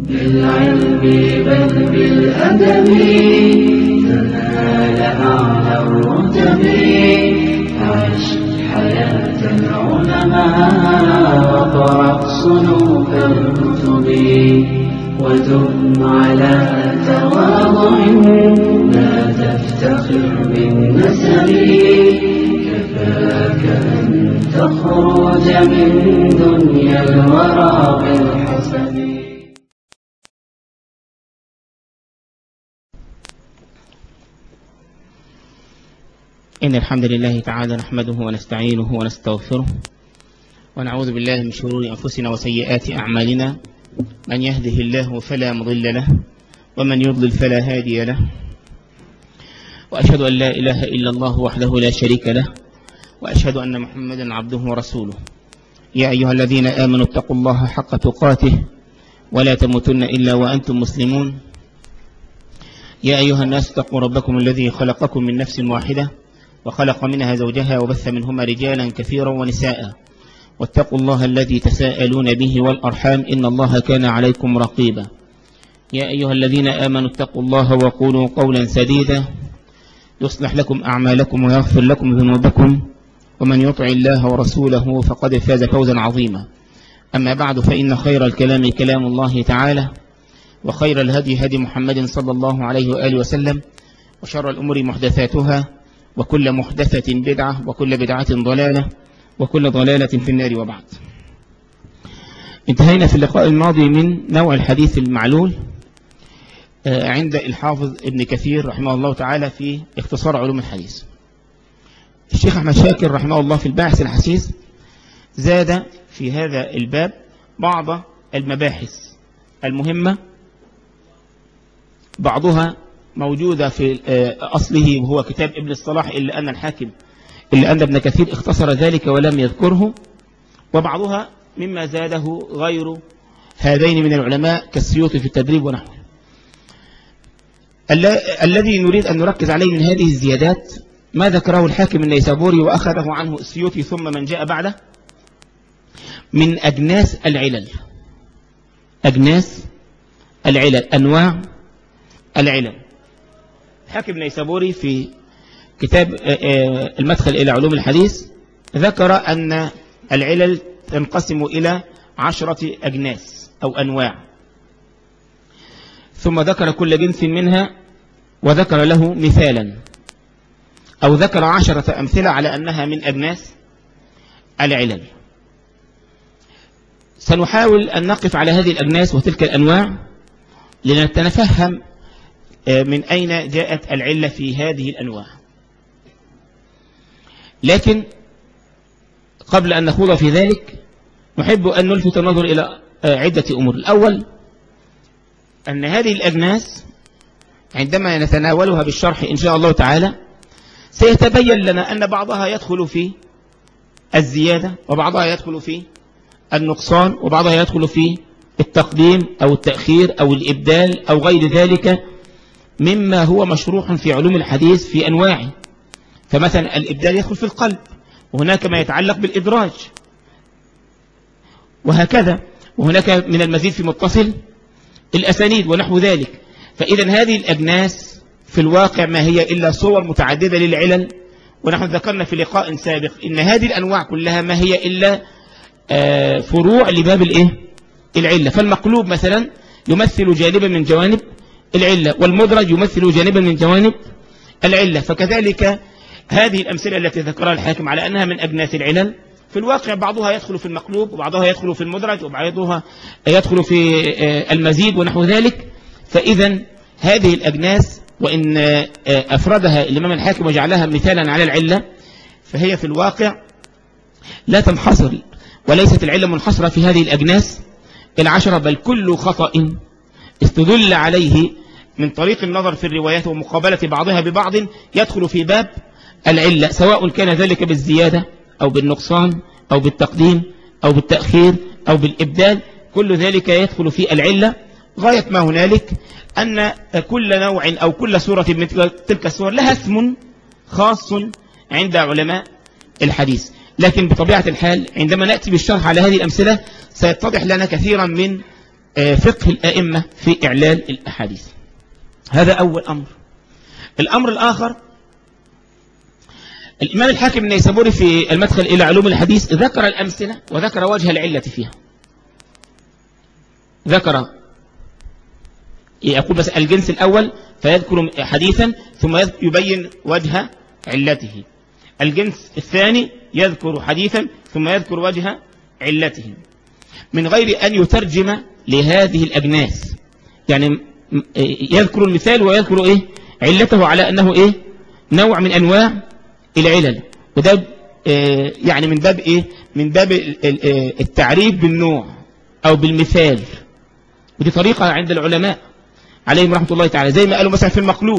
بالعلم بل بالأدب تنال أعلى الرتب عش حياة العلماء وقرأ صنوف الكتب ودم على تواضع لا تفتخر بالنسب كفاك أن تخرج من دنيا الورى بالحسب إن الحمد لله تعالى نحمده ونستعينه ونستغفره ونعوذ بالله من شرور أنفسنا وسيئات أعمالنا من يهده الله فلا مضل له ومن يضلل فلا هادي له وأشهد أن لا إله إلا الله وحده لا شريك له وأشهد أن محمدا عبده ورسوله يا أيها الذين آمنوا اتقوا الله حق تقاته ولا تموتن إلا وأنتم مسلمون يا أيها الناس اتقوا ربكم الذي خلقكم من نفس واحدة وخلق منها زوجها وبث منهما رجالا كثيرا ونساء واتقوا الله الذي تساءلون به والأرحام إن الله كان عليكم رقيبا يا أيها الذين آمنوا اتقوا الله وقولوا قولا سديدا يصلح لكم أعمالكم ويغفر لكم ذنوبكم ومن يطع الله ورسوله فقد فاز فوزا عظيما أما بعد فإن خير الكلام كلام الله تعالى وخير الهدي هدي محمد صلى الله عليه وآله وسلم وشر الأمور محدثاتها وكل محدثة بدعة وكل بدعة ضلالة وكل ضلالة في النار وبعد انتهينا في اللقاء الماضي من نوع الحديث المعلول عند الحافظ ابن كثير رحمه الله تعالى في اختصار علوم الحديث الشيخ أحمد شاكر رحمه الله في الباحث الحسيس زاد في هذا الباب بعض المباحث المهمة بعضها موجودة في أصله وهو كتاب ابن الصلاح إلا أن الحاكم إلا أن ابن كثير اختصر ذلك ولم يذكره وبعضها مما زاده غير هذين من العلماء كالسيوطي في التدريب ونحوه الذي نريد أن نركز عليه من هذه الزيادات ما ذكره الحاكم النيسابوري وأخذه عنه السيوطي ثم من جاء بعده من أجناس العلل أجناس العلل أنواع العلل حاكم نيسابوري في كتاب المدخل إلى علوم الحديث ذكر أن العلل تنقسم إلى عشرة أجناس أو أنواع ثم ذكر كل جنس منها وذكر له مثالا أو ذكر عشرة أمثلة على أنها من أجناس العلل سنحاول أن نقف على هذه الأجناس وتلك الأنواع لنتنفهم من أين جاءت العلة في هذه الأنواع لكن قبل أن نخوض في ذلك نحب أن نلفت النظر إلى عدة أمور الأول أن هذه الأجناس عندما نتناولها بالشرح إن شاء الله تعالى سيتبين لنا أن بعضها يدخل في الزيادة وبعضها يدخل في النقصان وبعضها يدخل في التقديم أو التأخير أو الإبدال أو غير ذلك مما هو مشروح في علوم الحديث في أنواعه فمثلا الإبدال يدخل في القلب وهناك ما يتعلق بالإدراج وهكذا وهناك من المزيد في متصل الأسانيد ونحو ذلك فإذا هذه الأجناس في الواقع ما هي إلا صور متعددة للعلل ونحن ذكرنا في لقاء سابق إن هذه الأنواع كلها ما هي إلا فروع لباب الإيه؟ العلة فالمقلوب مثلا يمثل جانبا من جوانب العلة والمدرج يمثل جانبا من جوانب العلة فكذلك هذه الأمثلة التي ذكرها الحاكم على أنها من أجناس العلل في الواقع بعضها يدخل في المقلوب وبعضها يدخل في المدرج وبعضها يدخل في المزيد ونحو ذلك فإذا هذه الأجناس وإن أفردها الإمام الحاكم وجعلها مثالا على العلة فهي في الواقع لا تنحصر وليست العلة منحصرة في هذه الأجناس العشرة بل كل خطأ استدل عليه من طريق النظر في الروايات ومقابلة بعضها ببعض يدخل في باب العلة سواء كان ذلك بالزيادة أو بالنقصان أو بالتقديم أو بالتأخير أو بالإبدال كل ذلك يدخل في العلة غاية ما هنالك أن كل نوع أو كل سورة من تلك السور لها اسم خاص عند علماء الحديث لكن بطبيعة الحال عندما نأتي بالشرح على هذه الأمثلة سيتضح لنا كثيرا من آه، فقه الأئمة في إعلال الأحاديث هذا أول أمر الأمر الآخر الإمام الحاكم النيسابوري في المدخل إلى علوم الحديث ذكر الأمثلة وذكر وجه العلة فيها ذكر يقول بس الجنس الأول فيذكر حديثا ثم يبين وجه علته الجنس الثاني يذكر حديثا ثم يذكر وجه علته من غير أن يترجم لهذه الأجناس يعني يذكر المثال ويذكر إيه علته على أنه إيه نوع من أنواع العلل وده آه، يعني من باب إيه من باب آه، التعريف بالنوع أو بالمثال ودي طريقة عند العلماء عليهم رحمة الله تعالى زي ما قالوا مثلا في المقلوب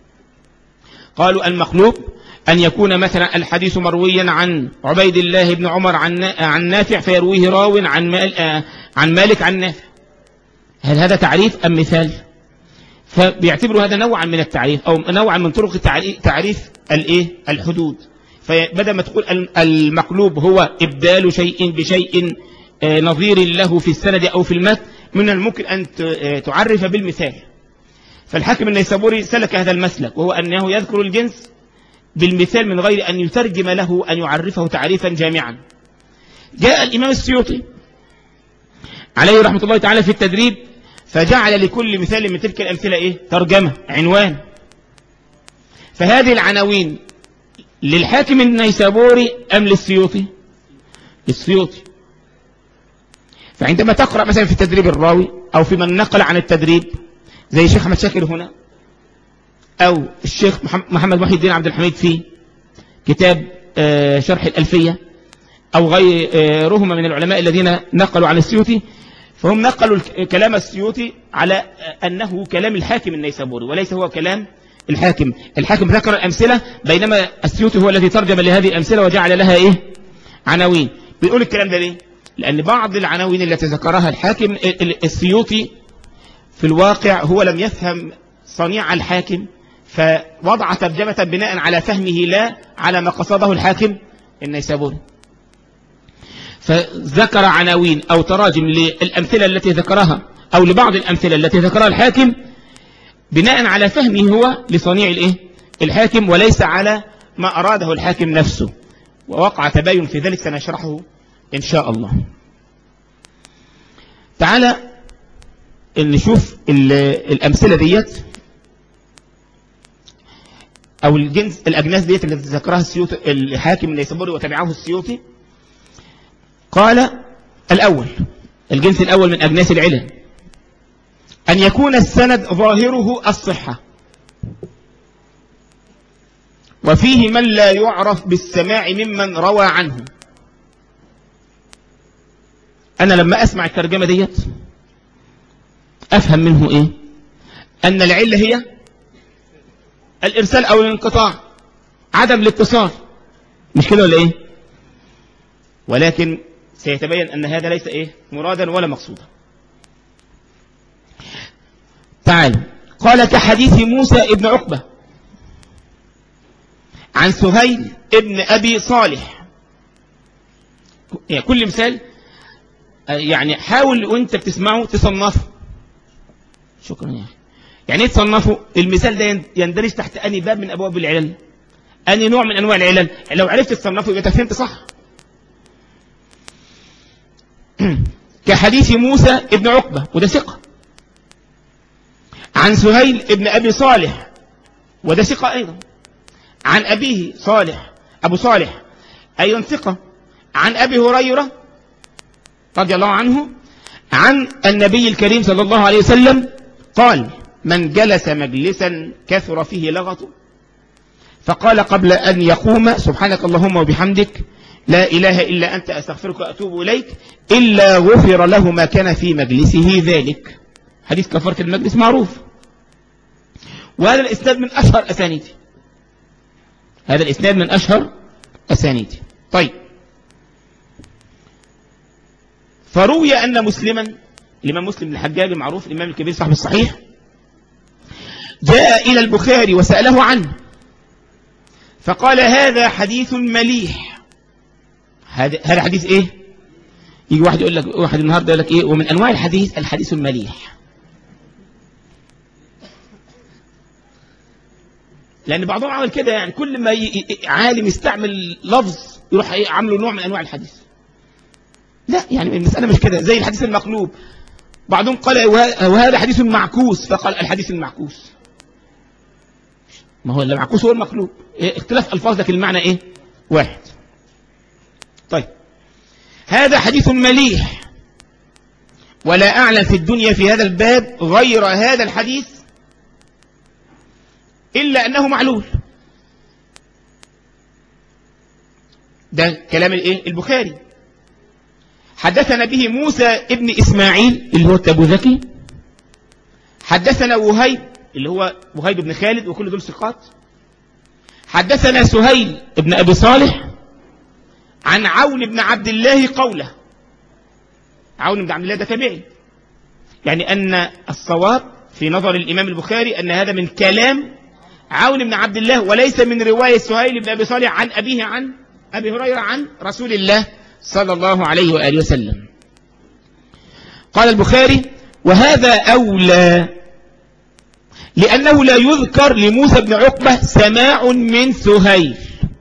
قالوا المقلوب أن يكون مثلا الحديث مرويا عن عبيد الله بن عمر عن عن نافع فيرويه راو عن مال آه، عن مالك عن نافع هل هذا تعريف أم مثال فبيعتبروا هذا نوعا من التعريف أو نوعا من طرق تعريف الايه الحدود فبدل ما تقول المقلوب هو إبدال شيء بشيء آه، نظير له في السند أو في المتن من الممكن أن آه، تعرف بالمثال فالحاكم النيسابوري سلك هذا المسلك وهو أنه يذكر الجنس بالمثال من غير أن يترجم له أن يعرفه تعريفا جامعا جاء الإمام السيوطي عليه رحمة الله تعالى في التدريب فجعل لكل مثال من تلك الأمثلة إيه؟ ترجمة عنوان فهذه العناوين للحاكم النيسابوري أم للسيوطي للسيوطي فعندما تقرأ مثلا في تدريب الراوي أو في من نقل عن التدريب زي الشيخ أحمد شاكر هنا أو الشيخ محمد محي الدين عبد الحميد في كتاب آه، شرح الألفية أو غيرهما من العلماء الذين نقلوا عن السيوطي فهم نقلوا كلام السيوطي على أنه كلام الحاكم النيسابوري وليس هو كلام الحاكم الحاكم ذكر الأمثلة بينما السيوطي هو الذي ترجم لهذه الأمثلة وجعل لها إيه عناوين بيقول الكلام ده ليه لأن بعض العناوين التي ذكرها الحاكم السيوطي في الواقع هو لم يفهم صنيع الحاكم فوضع ترجمة بناء على فهمه لا على ما قصده الحاكم النيسابوري فذكر عناوين أو تراجم للأمثلة التي ذكرها أو لبعض الأمثلة التي ذكرها الحاكم بناء على فهمه هو لصنيع الإيه؟ الحاكم وليس على ما أراده الحاكم نفسه ووقع تباين في ذلك سنشرحه إن شاء الله تعالى نشوف الأمثلة ديت أو الجنس الأجناس ديت التي ذكرها السيوطي الحاكم النيسابوري وتبعه السيوطي قال الأول الجنس الأول من أجناس العلل أن يكون السند ظاهره الصحة وفيه من لا يعرف بالسماع ممن روى عنه أنا لما أسمع الترجمة ديت أفهم منه إيه أن العلة هي الإرسال أو الانقطاع عدم الاتصال مش كده ولا إيه ولكن سيتبين أن هذا ليس إيه مرادا ولا مقصودا تعالوا قال كحديث موسى ابن عقبة عن سهيل ابن أبي صالح يعني كل مثال يعني حاول وانت بتسمعه تصنفه شكرا يا أخي يعني ايه تصنفه المثال ده يندرج تحت أني باب من أبواب العلل أني نوع من أنواع العلل لو عرفت تصنفه يبقى فهمت صح كحديث موسى ابن عقبة وده ثقة عن سهيل ابن أبي صالح وده ثقة أيضا عن أبيه صالح أبو صالح أيضا ثقة عن أبي هريرة رضي الله عنه عن النبي الكريم صلى الله عليه وسلم قال من جلس مجلسا كثر فيه لغط فقال قبل أن يقوم سبحانك اللهم وبحمدك لا إله إلا أنت أستغفرك وأتوب إليك إلا غفر له ما كان في مجلسه ذلك حديث كفرة المجلس معروف وهذا الإسناد من أشهر أسانيدي هذا الإسناد من أشهر أسانيدي طيب فروي أن مسلما الإمام مسلم الحجاج المعروف الإمام الكبير صاحب الصحيح جاء إلى البخاري وسأله عنه فقال هذا حديث مليح هذا هذا حديث إيه يجي واحد يقول لك واحد النهارده يقول لك ايه ومن انواع الحديث الحديث المليح لان بعضهم عمل كده يعني كل ما ي... عالم يستعمل لفظ يروح ايه عامله نوع من انواع الحديث لا يعني المساله مش كده زي الحديث المقلوب بعضهم قال وهذا حديث معكوس فقال الحديث المعكوس ما هو المعكوس هو المقلوب إيه اختلاف الفاظ لكن المعنى ايه واحد طيب هذا حديث مليح ولا أعلم في الدنيا في هذا الباب غير هذا الحديث إلا أنه معلول ده كلام الايه البخاري حدثنا به موسى ابن إسماعيل اللي هو التابوذكي حدثنا وهيب اللي هو وهيب بن خالد وكل دول ثقات حدثنا سهيل ابن أبي صالح عن عون بن عبد الله قوله عون بن عبد الله ده تابعي يعني أن الصواب في نظر الإمام البخاري أن هذا من كلام عون بن عبد الله وليس من رواية سهيل بن أبي صالح عن أبيه عن أبي هريرة عن رسول الله صلى الله عليه وآله وسلم قال البخاري وهذا أولى لأنه لا يذكر لموسى بن عقبة سماع من سهيل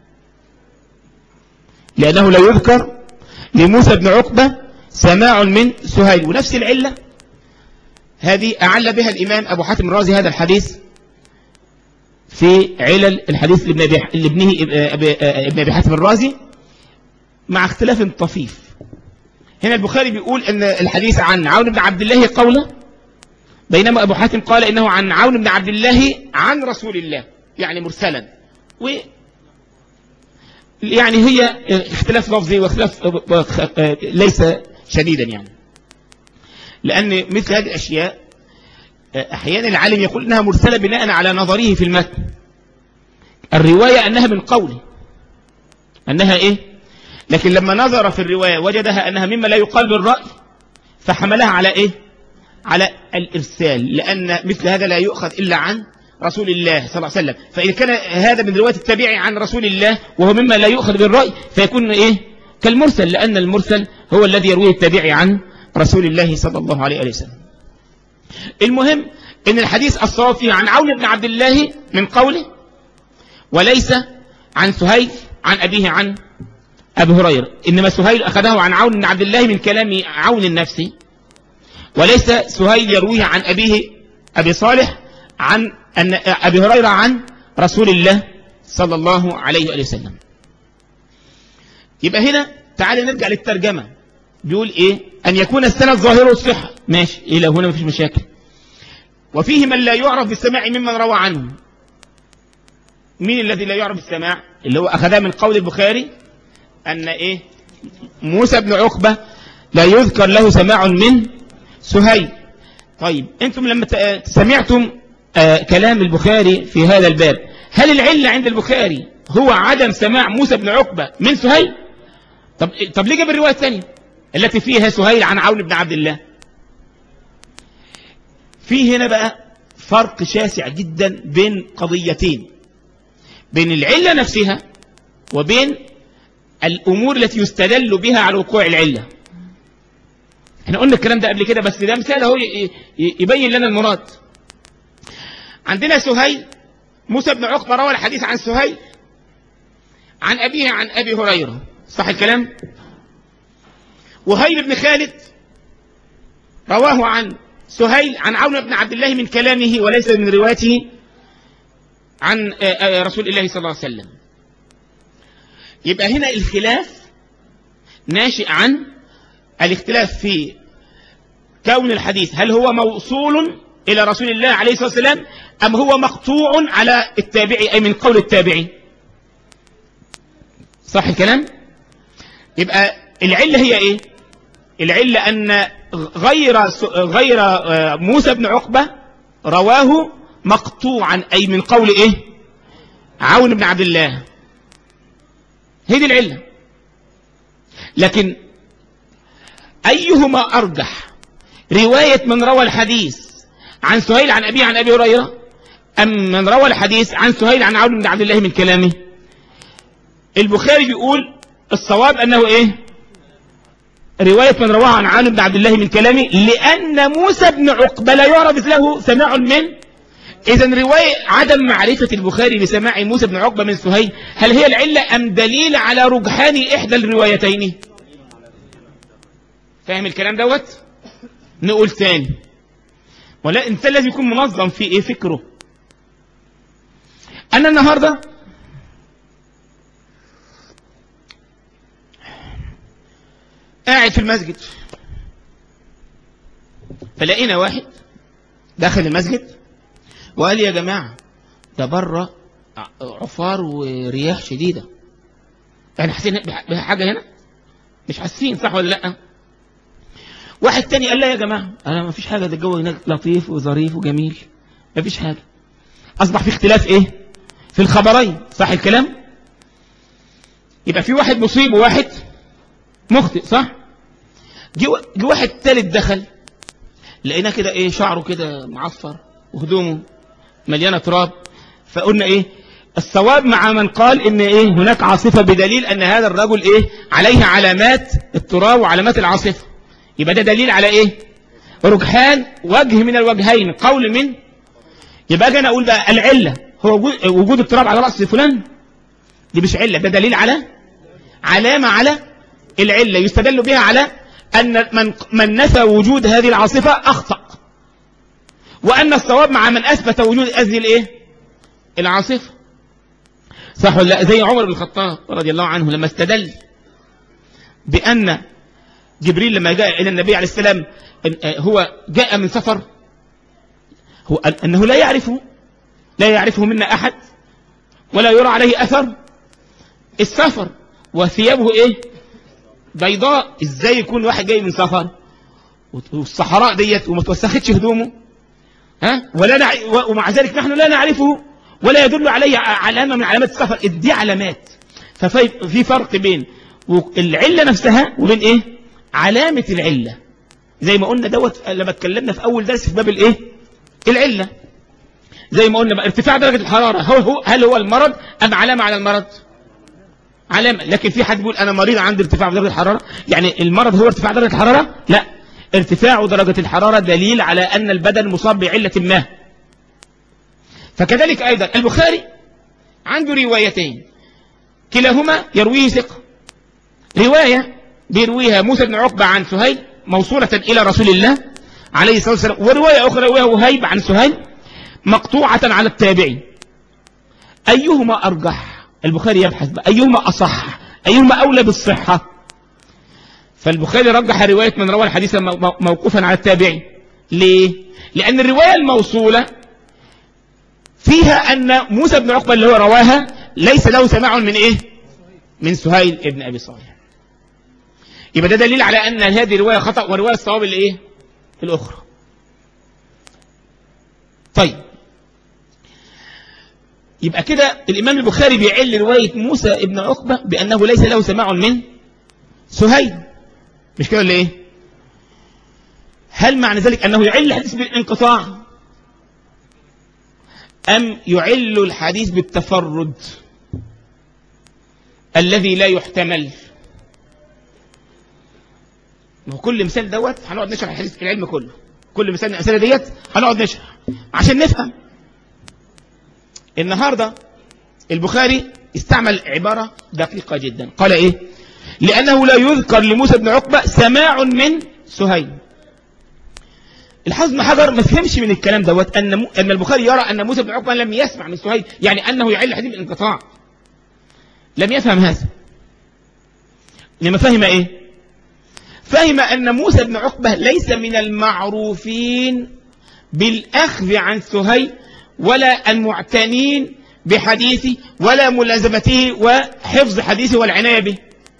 لأنه لا يذكر لموسى بن عقبة سماع من سهيل ونفس العلة هذه أعل بها الإمام أبو حاتم الرازي هذا الحديث في علل الحديث لابن أبي لابنه ابن أبي حاتم الرازي مع اختلاف طفيف هنا البخاري بيقول أن الحديث عن عون بن عبد الله قوله بينما أبو حاتم قال إنه عن عون بن عبد الله عن رسول الله يعني مرسلا و يعني هي اختلاف لفظي واختلاف ليس شديدا يعني لأن مثل هذه الأشياء أحيانا العالم يقول إنها مرسلة بناء على نظره في المتن الرواية أنها من قوله أنها إيه لكن لما نظر في الرواية وجدها أنها مما لا يقال بالرأي فحملها على إيه على الإرسال لأن مثل هذا لا يؤخذ إلا عن رسول الله صلى الله عليه وسلم فإذا كان هذا من رواية التابعي عن رسول الله وهو مما لا يؤخذ بالرأي فيكون إيه كالمرسل لأن المرسل هو الذي يروي التابعي عن رسول الله صلى الله عليه وسلم المهم ان الحديث الصواب فيه عن عون بن عبد الله من قوله وليس عن سهيل عن أبيه عن أبي هريرة إنما سهيل أخذه عن عون بن عبد الله من كلام عون النفسي وليس سهيل يرويه عن أبيه أبي صالح عن أن أبي هريرة عن رسول الله صلى الله عليه وآله وسلم يبقى هنا تعالى نرجع للترجمة بيقول إيه أن يكون السند ظاهره الصحة ماشي إلى هنا مفيش مشاكل وفيه من لا يعرف بالسماع ممن روى عنه مين الذي لا يعرف بالسماع اللي هو أخذها من قول البخاري أن إيه موسى بن عقبة لا يذكر له سماع من سهيل طيب أنتم لما سمعتم آه كلام البخاري في هذا الباب هل العلة عند البخاري هو عدم سماع موسى بن عقبة من سهيل طب, طب ليه جاب الرواية الثانية التي فيها سهيل عن عون بن عبد الله في هنا بقى فرق شاسع جدا بين قضيتين بين العلة نفسها وبين الأمور التي يستدل بها على وقوع العلة احنا قلنا الكلام ده قبل كده بس ده مثال هو يبين لنا المراد عندنا سهيل موسى بن عقبة روى الحديث عن سهيل عن أبيه عن أبي هريرة صح الكلام وهيل بن خالد رواه عن سهيل عن عون بن عبد الله من كلامه وليس من روايته عن رسول الله صلى الله عليه وسلم يبقى هنا الخلاف ناشئ عن الاختلاف في كون الحديث هل هو موصول إلى رسول الله عليه الصلاة والسلام أم هو مقطوع على التابعي أي من قول التابعي صح الكلام يبقى العلة هي إيه العلة أن غير غير موسى بن عقبة رواه مقطوعا أي من قول إيه عون بن عبد الله هي دي العلة لكن أيهما أرجح رواية من روى الحديث عن سهيل عن أبي عن أبي هريرة أم من روى الحديث عن سهيل عن عون بن عبد الله من كلامه البخاري بيقول الصواب أنه إيه رواية من رواه عن عالم بن عبد الله من كلامه لأن موسى بن عقبة لا يعرف له سماع من إذا رواية عدم معرفة البخاري لسماع موسى بن عقبة من سهيل هل هي العلة أم دليل على رجحان إحدى الروايتين فاهم الكلام دوت نقول ثاني ولا الإنسان لازم يكون منظم في إيه فكره أنا النهاردة قاعد في المسجد فلقينا واحد داخل المسجد وقال يا جماعة ده بره عفار ورياح شديدة يعني حاسين بحاجة هنا مش حاسين صح ولا لا واحد تاني قال لا يا جماعة انا ما فيش حاجة ده الجو هناك لطيف وظريف وجميل ما فيش حاجة اصبح في اختلاف ايه في الخبرين صح الكلام يبقى في واحد مصيب وواحد مخطئ صح جه واحد تالت دخل لقينا كده ايه شعره كده معصفر وهدومه مليانه تراب فقلنا ايه الصواب مع من قال ان ايه هناك عاصفه بدليل ان هذا الرجل ايه عليه علامات التراب وعلامات العاصفه يبقى ده دليل على ايه رجحان وجه من الوجهين قول من يبقى اجي انا اقول بقى العله هو وجود التراب على راس فلان دي مش عله ده دليل على علامه على العله يستدل بها على ان من من نفى وجود هذه العاصفه اخطا وأن الصواب مع من أثبت وجود هذه الإيه؟ العاصفة صح ولا لا زي عمر بن الخطاب رضي الله عنه لما استدل بأن جبريل لما جاء إلى النبي عليه السلام هو جاء من سفر هو أنه لا يعرفه لا يعرفه منا أحد ولا يرى عليه أثر السفر وثيابه إيه بيضاء إزاي يكون واحد جاي من سفر والصحراء ديت وما توسختش هدومه ها ولا نع... ومع ذلك نحن لا نعرفه ولا يدل عليه علامة من علامات السفر دي علامات ففي فرق بين العلة نفسها وبين ايه علامة العلة زي ما قلنا دوت لما اتكلمنا في اول درس في باب الايه العلة زي ما قلنا بقى ارتفاع درجة الحرارة هو هو هل هو المرض ام علامة على المرض علامة لكن في حد بيقول انا مريض عندي ارتفاع درجة الحرارة يعني المرض هو ارتفاع درجة الحرارة لا ارتفاع درجة الحرارة دليل على أن البدن مصاب بعلة ما فكذلك أيضا البخاري عنده روايتين كلاهما يرويه ثقة رواية بيرويها موسى بن عقبة عن سهيل موصولة إلى رسول الله عليه الصلاة والسلام ورواية أخرى رواه وهيب عن سهيل مقطوعة على التابعي أيهما أرجح البخاري يبحث بقى أيهما أصح أيهما أولى بالصحة فالبخاري رجح رواية من روى الحديث موقوفا على التابعي ليه؟ لأن الرواية الموصولة فيها أن موسى بن عقبة اللي هو رواها ليس له سماع من إيه؟ من سهيل ابن أبي صالح يبقى ده دليل على أن هذه رواية خطأ ورواية الصواب الإيه؟ الأخرى طيب يبقى كده الإمام البخاري بيعل رواية موسى ابن عقبة بأنه ليس له سماع من سهيل مش كده ولا ايه هل معنى ذلك انه يعل الحديث بالانقطاع ام يعل الحديث بالتفرد الذي لا يحتمل ما هو كل مثال دوت هنقعد نشرح الحديث العلم كله كل مثال من الامثله ديت هنقعد نشرح عشان نفهم النهارده البخاري استعمل عباره دقيقه جدا قال ايه لأنه لا يذكر لموسى بن عقبة سماع من سهيل الحزم حجر ما فهمش من الكلام دوت أن أن البخاري يرى أن موسى بن عقبة لم يسمع من سهيل يعني أنه يعل الحديث بالانقطاع لم يفهم هذا لما فهم إيه فهم أن موسى بن عقبة ليس من المعروفين بالأخذ عن سهيل ولا المعتنين بحديثه ولا ملازمته وحفظ حديثه والعناية به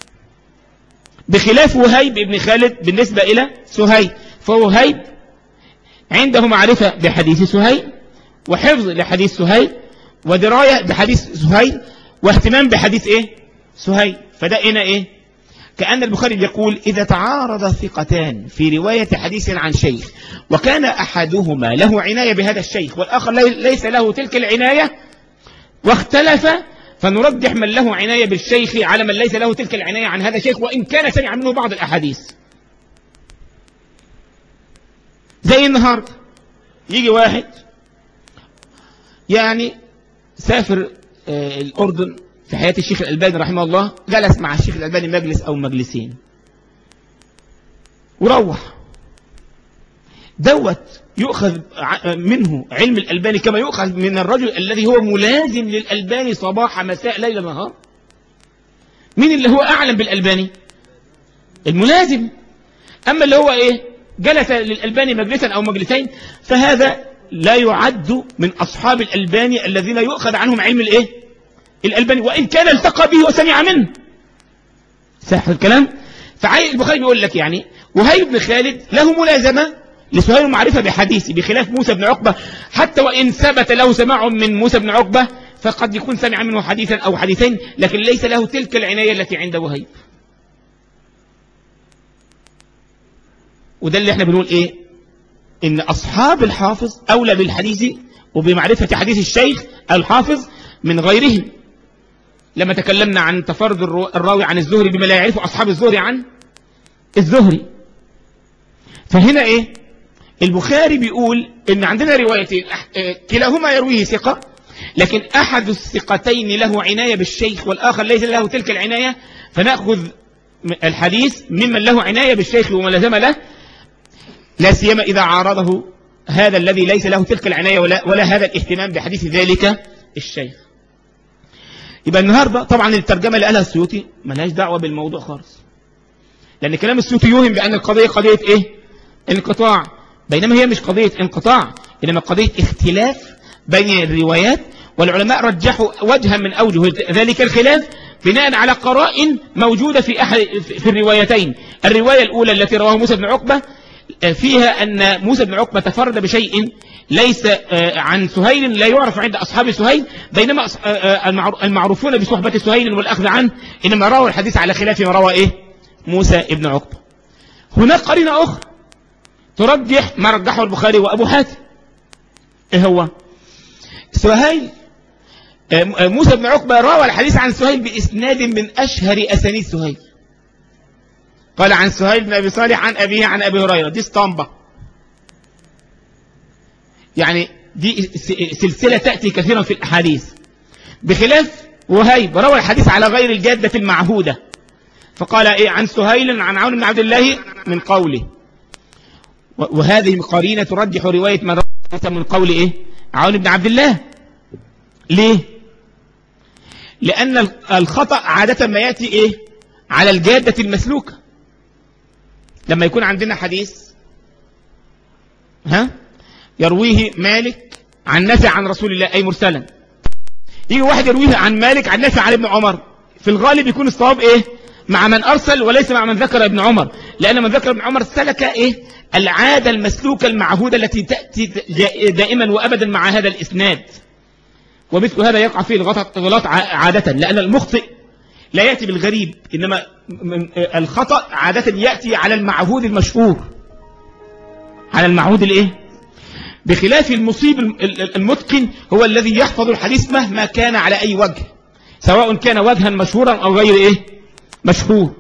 بخلاف وهيب بن خالد بالنسبة إلى سهيل فوهيب عنده معرفة بحديث سهيل وحفظ لحديث سهيل ودراية بحديث سهيل واهتمام بحديث إيه سهيل فده هنا إيه كأن البخاري يقول إذا تعارض ثقتان في رواية حديث عن شيخ وكان أحدهما له عناية بهذا الشيخ والآخر ليس له تلك العناية واختلف فنرجح من له عناية بالشيخ على من ليس له تلك العناية عن هذا الشيخ وإن كان سمع منه بعض الأحاديث زي النهاردة يجي واحد يعني سافر آه، الأردن في حياة الشيخ الألباني رحمه الله جلس مع الشيخ الألباني مجلس أو مجلسين وروح دوت يؤخذ ع- منه علم الألباني كما يؤخذ من الرجل الذي هو ملازم للألباني صباح مساء ليل نهار مين اللي هو أعلم بالألباني الملازم أما اللي هو إيه جلس للألباني مجلسا أو مجلسين فهذا لا يعد من أصحاب الألباني الذين يؤخذ عنهم علم الإيه الألباني وإن كان التقى به وسمع منه صح الكلام فعلي البخاري بيقول لك يعني وهيب بن خالد له ملازمة لسهيل معرفة بحديثه بخلاف موسى بن عقبة حتى وإن ثبت له سماع من موسى بن عقبة فقد يكون سمع منه حديثا أو حديثين لكن ليس له تلك العناية التي عند وهيب وده اللي احنا بنقول ايه ان اصحاب الحافظ اولى بالحديث وبمعرفة حديث الشيخ الحافظ من غيرهم لما تكلمنا عن تفرد الرو- الراوي عن الزهري بما لا يعرفه اصحاب الزهري عن الزهري فهنا ايه البخاري بيقول ان عندنا روايتين أح- آه، كلاهما يرويه ثقة لكن احد الثقتين له عناية بالشيخ والاخر ليس له تلك العناية فنأخذ م- الحديث ممن له عناية بالشيخ وملازمة له لا سيما إذا عارضه هذا الذي ليس له تلك العناية ولا, ولا هذا الاهتمام بحديث ذلك الشيخ يبقى النهاردة طبعا الترجمة اللي قالها السيوطي ملهاش دعوة بالموضوع خالص لأن كلام السيوطي يوهم بأن القضية قضية إيه انقطاع بينما هي مش قضية انقطاع إنما قضية اختلاف بين الروايات والعلماء رجحوا وجها من أوجه ذلك الخلاف بناء على قرائن موجودة في أحد في الروايتين الرواية الأولى التي رواه موسى بن عقبة فيها أن موسى بن عقبة تفرد بشيء ليس آه، عن سهيل لا يعرف عند أصحاب سهيل بينما أص- آه، آه، المعرو- المعروفون بصحبة سهيل والأخذ عنه إنما رووا الحديث على خلاف ما روى إيه موسى بن عقبة هناك قرينة أخرى ترجح ما رجحه البخاري وأبو حاتم إيه هو سهيل آه، آه، موسى بن عقبة روى الحديث عن سهيل بإسناد من أشهر أسانيد سهيل قال عن سهيل بن أبي صالح عن أبيه عن أبي هريرة دي اسطمبة يعني دي س- سلسلة تأتي كثيرا في الأحاديث بخلاف وهيب روى الحديث على غير الجادة المعهودة فقال إيه عن سهيل عن عون بن عبد الله من قوله و- وهذه قرينة ترجح رواية من روى من قول إيه عون بن عبد الله ليه لأن ال- الخطأ عادة ما يأتي إيه على الجادة المسلوكة لما يكون عندنا حديث ها يرويه مالك عن نافع عن رسول الله أي مرسلا يجي واحد يرويه عن مالك عن نافع عن ابن عمر في الغالب يكون الصواب ايه مع من أرسل وليس مع من ذكر ابن عمر لأن من ذكر ابن عمر سلك ايه العادة المسلوكة المعهودة التي تأتي دائما وأبدا مع هذا الإسناد ومثل هذا يقع فيه الغلط غلط عادة لأن المخطئ لا يأتي بالغريب إنما م- الخطأ عادة يأتي على المعهود المشهور على المعهود الايه بخلاف المصيب الم- ال- المتقن هو الذي يحفظ الحديث مهما كان على أي وجه سواء كان وجها مشهورا أو غير إيه مشهور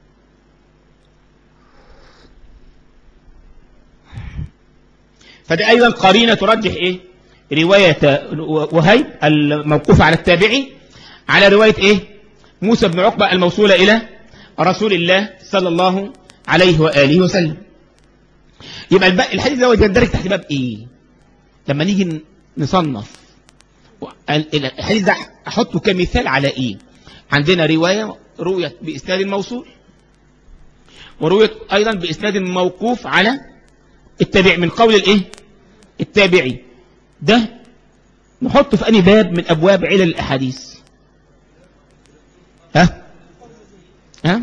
فده أيضا قرينة ترجح إيه رواية وهيب الموقوفة على التابعي على رواية إيه موسى بن عقبة الموصولة إلى رسول الله صلى الله عليه وآله وسلم يبقى الب- الحديث ده يندرج تحت باب إيه لما نيجي نصنف ال- الحديث ده أحطه كمثال على إيه عندنا رواية رويت بإسناد موصول ورويت أيضا بإسناد موقوف على التابع من قول الإيه التابعي ده نحطه في أي باب من أبواب علل الأحاديث ها ها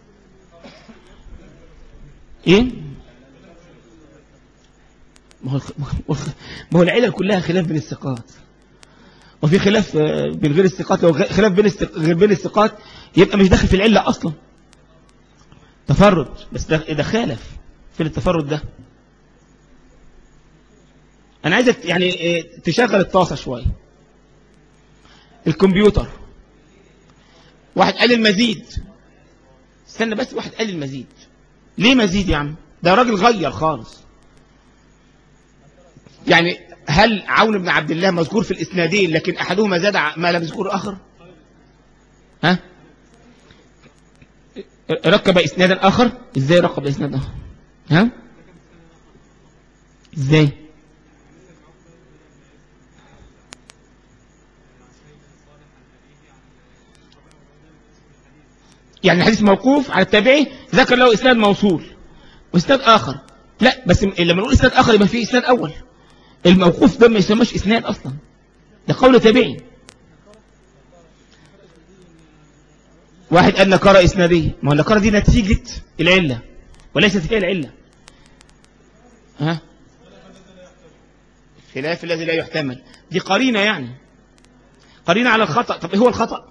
ايه ما هو ما هو العلل كلها خلاف بين الثقات وفي خلاف آه، بين غير الثقات لو غ- خلاف بين الثق- غير بين الثقات يبقى مش داخل في العلة أصلا تفرد بس ده, ده خالف في التفرد ده أنا عايزك يعني آه، تشغل الطاسة شوية الكمبيوتر واحد قال المزيد استنى بس واحد قال المزيد ليه مزيد يا عم ده راجل غير خالص يعني هل عون بن عبد الله مذكور في الاسنادين لكن احدهما زاد ع- ما لم يذكره اخر ها ركب اسنادا اخر ازاي ركب اسناد اخر ها ازاي يعني الحديث موقوف على التابعي ذكر له اسناد موصول واسناد اخر لا بس لما نقول اسناد اخر يبقى في اسناد اول الموقوف ده ما يسمىش اسناد اصلا ده قول تابعي واحد قال نكارة اسنادية ما هو النكارة دي نتيجة العلة وليست هي العلة ها خلاف الذي لا يحتمل دي قرينة يعني قرينة على الخطأ طب ايه هو الخطأ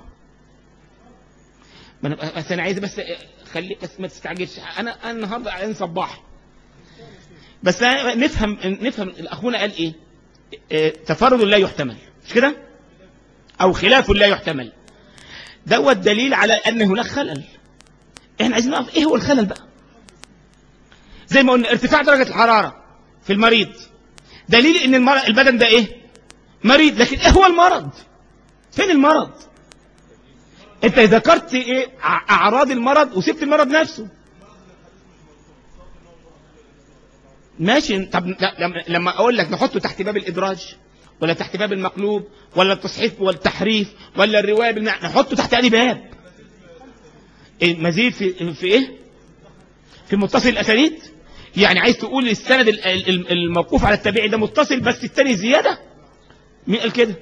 ما انا بس انا عايز بس خلي بس ما تستعجلش انا انا النهارده عين صباح بس أنا نفهم نفهم اخونا قال ايه إيه، تفرد لا يحتمل مش كده او خلاف لا يحتمل دوت دليل على ان هناك خلل احنا عايزين نعرف ايه هو الخلل بقى زي ما قلنا ارتفاع درجة الحرارة في المريض دليل ان المر- البدن ده ايه مريض لكن ايه هو المرض فين المرض انت ذكرت ايه ع- اعراض المرض وسبت المرض نفسه ماشي طب ل- لما- لما اقول لك نحطه تحت باب الادراج ولا تحت باب المقلوب ولا التصحيف والتحريف ولا الروايه بالمعنى نحطه تحت اي باب إيه مزيد في في ايه في متصل الاسانيد يعني عايز تقول السند ال- ال- الموقوف على التابعي ده متصل بس الثاني زياده مين قال كده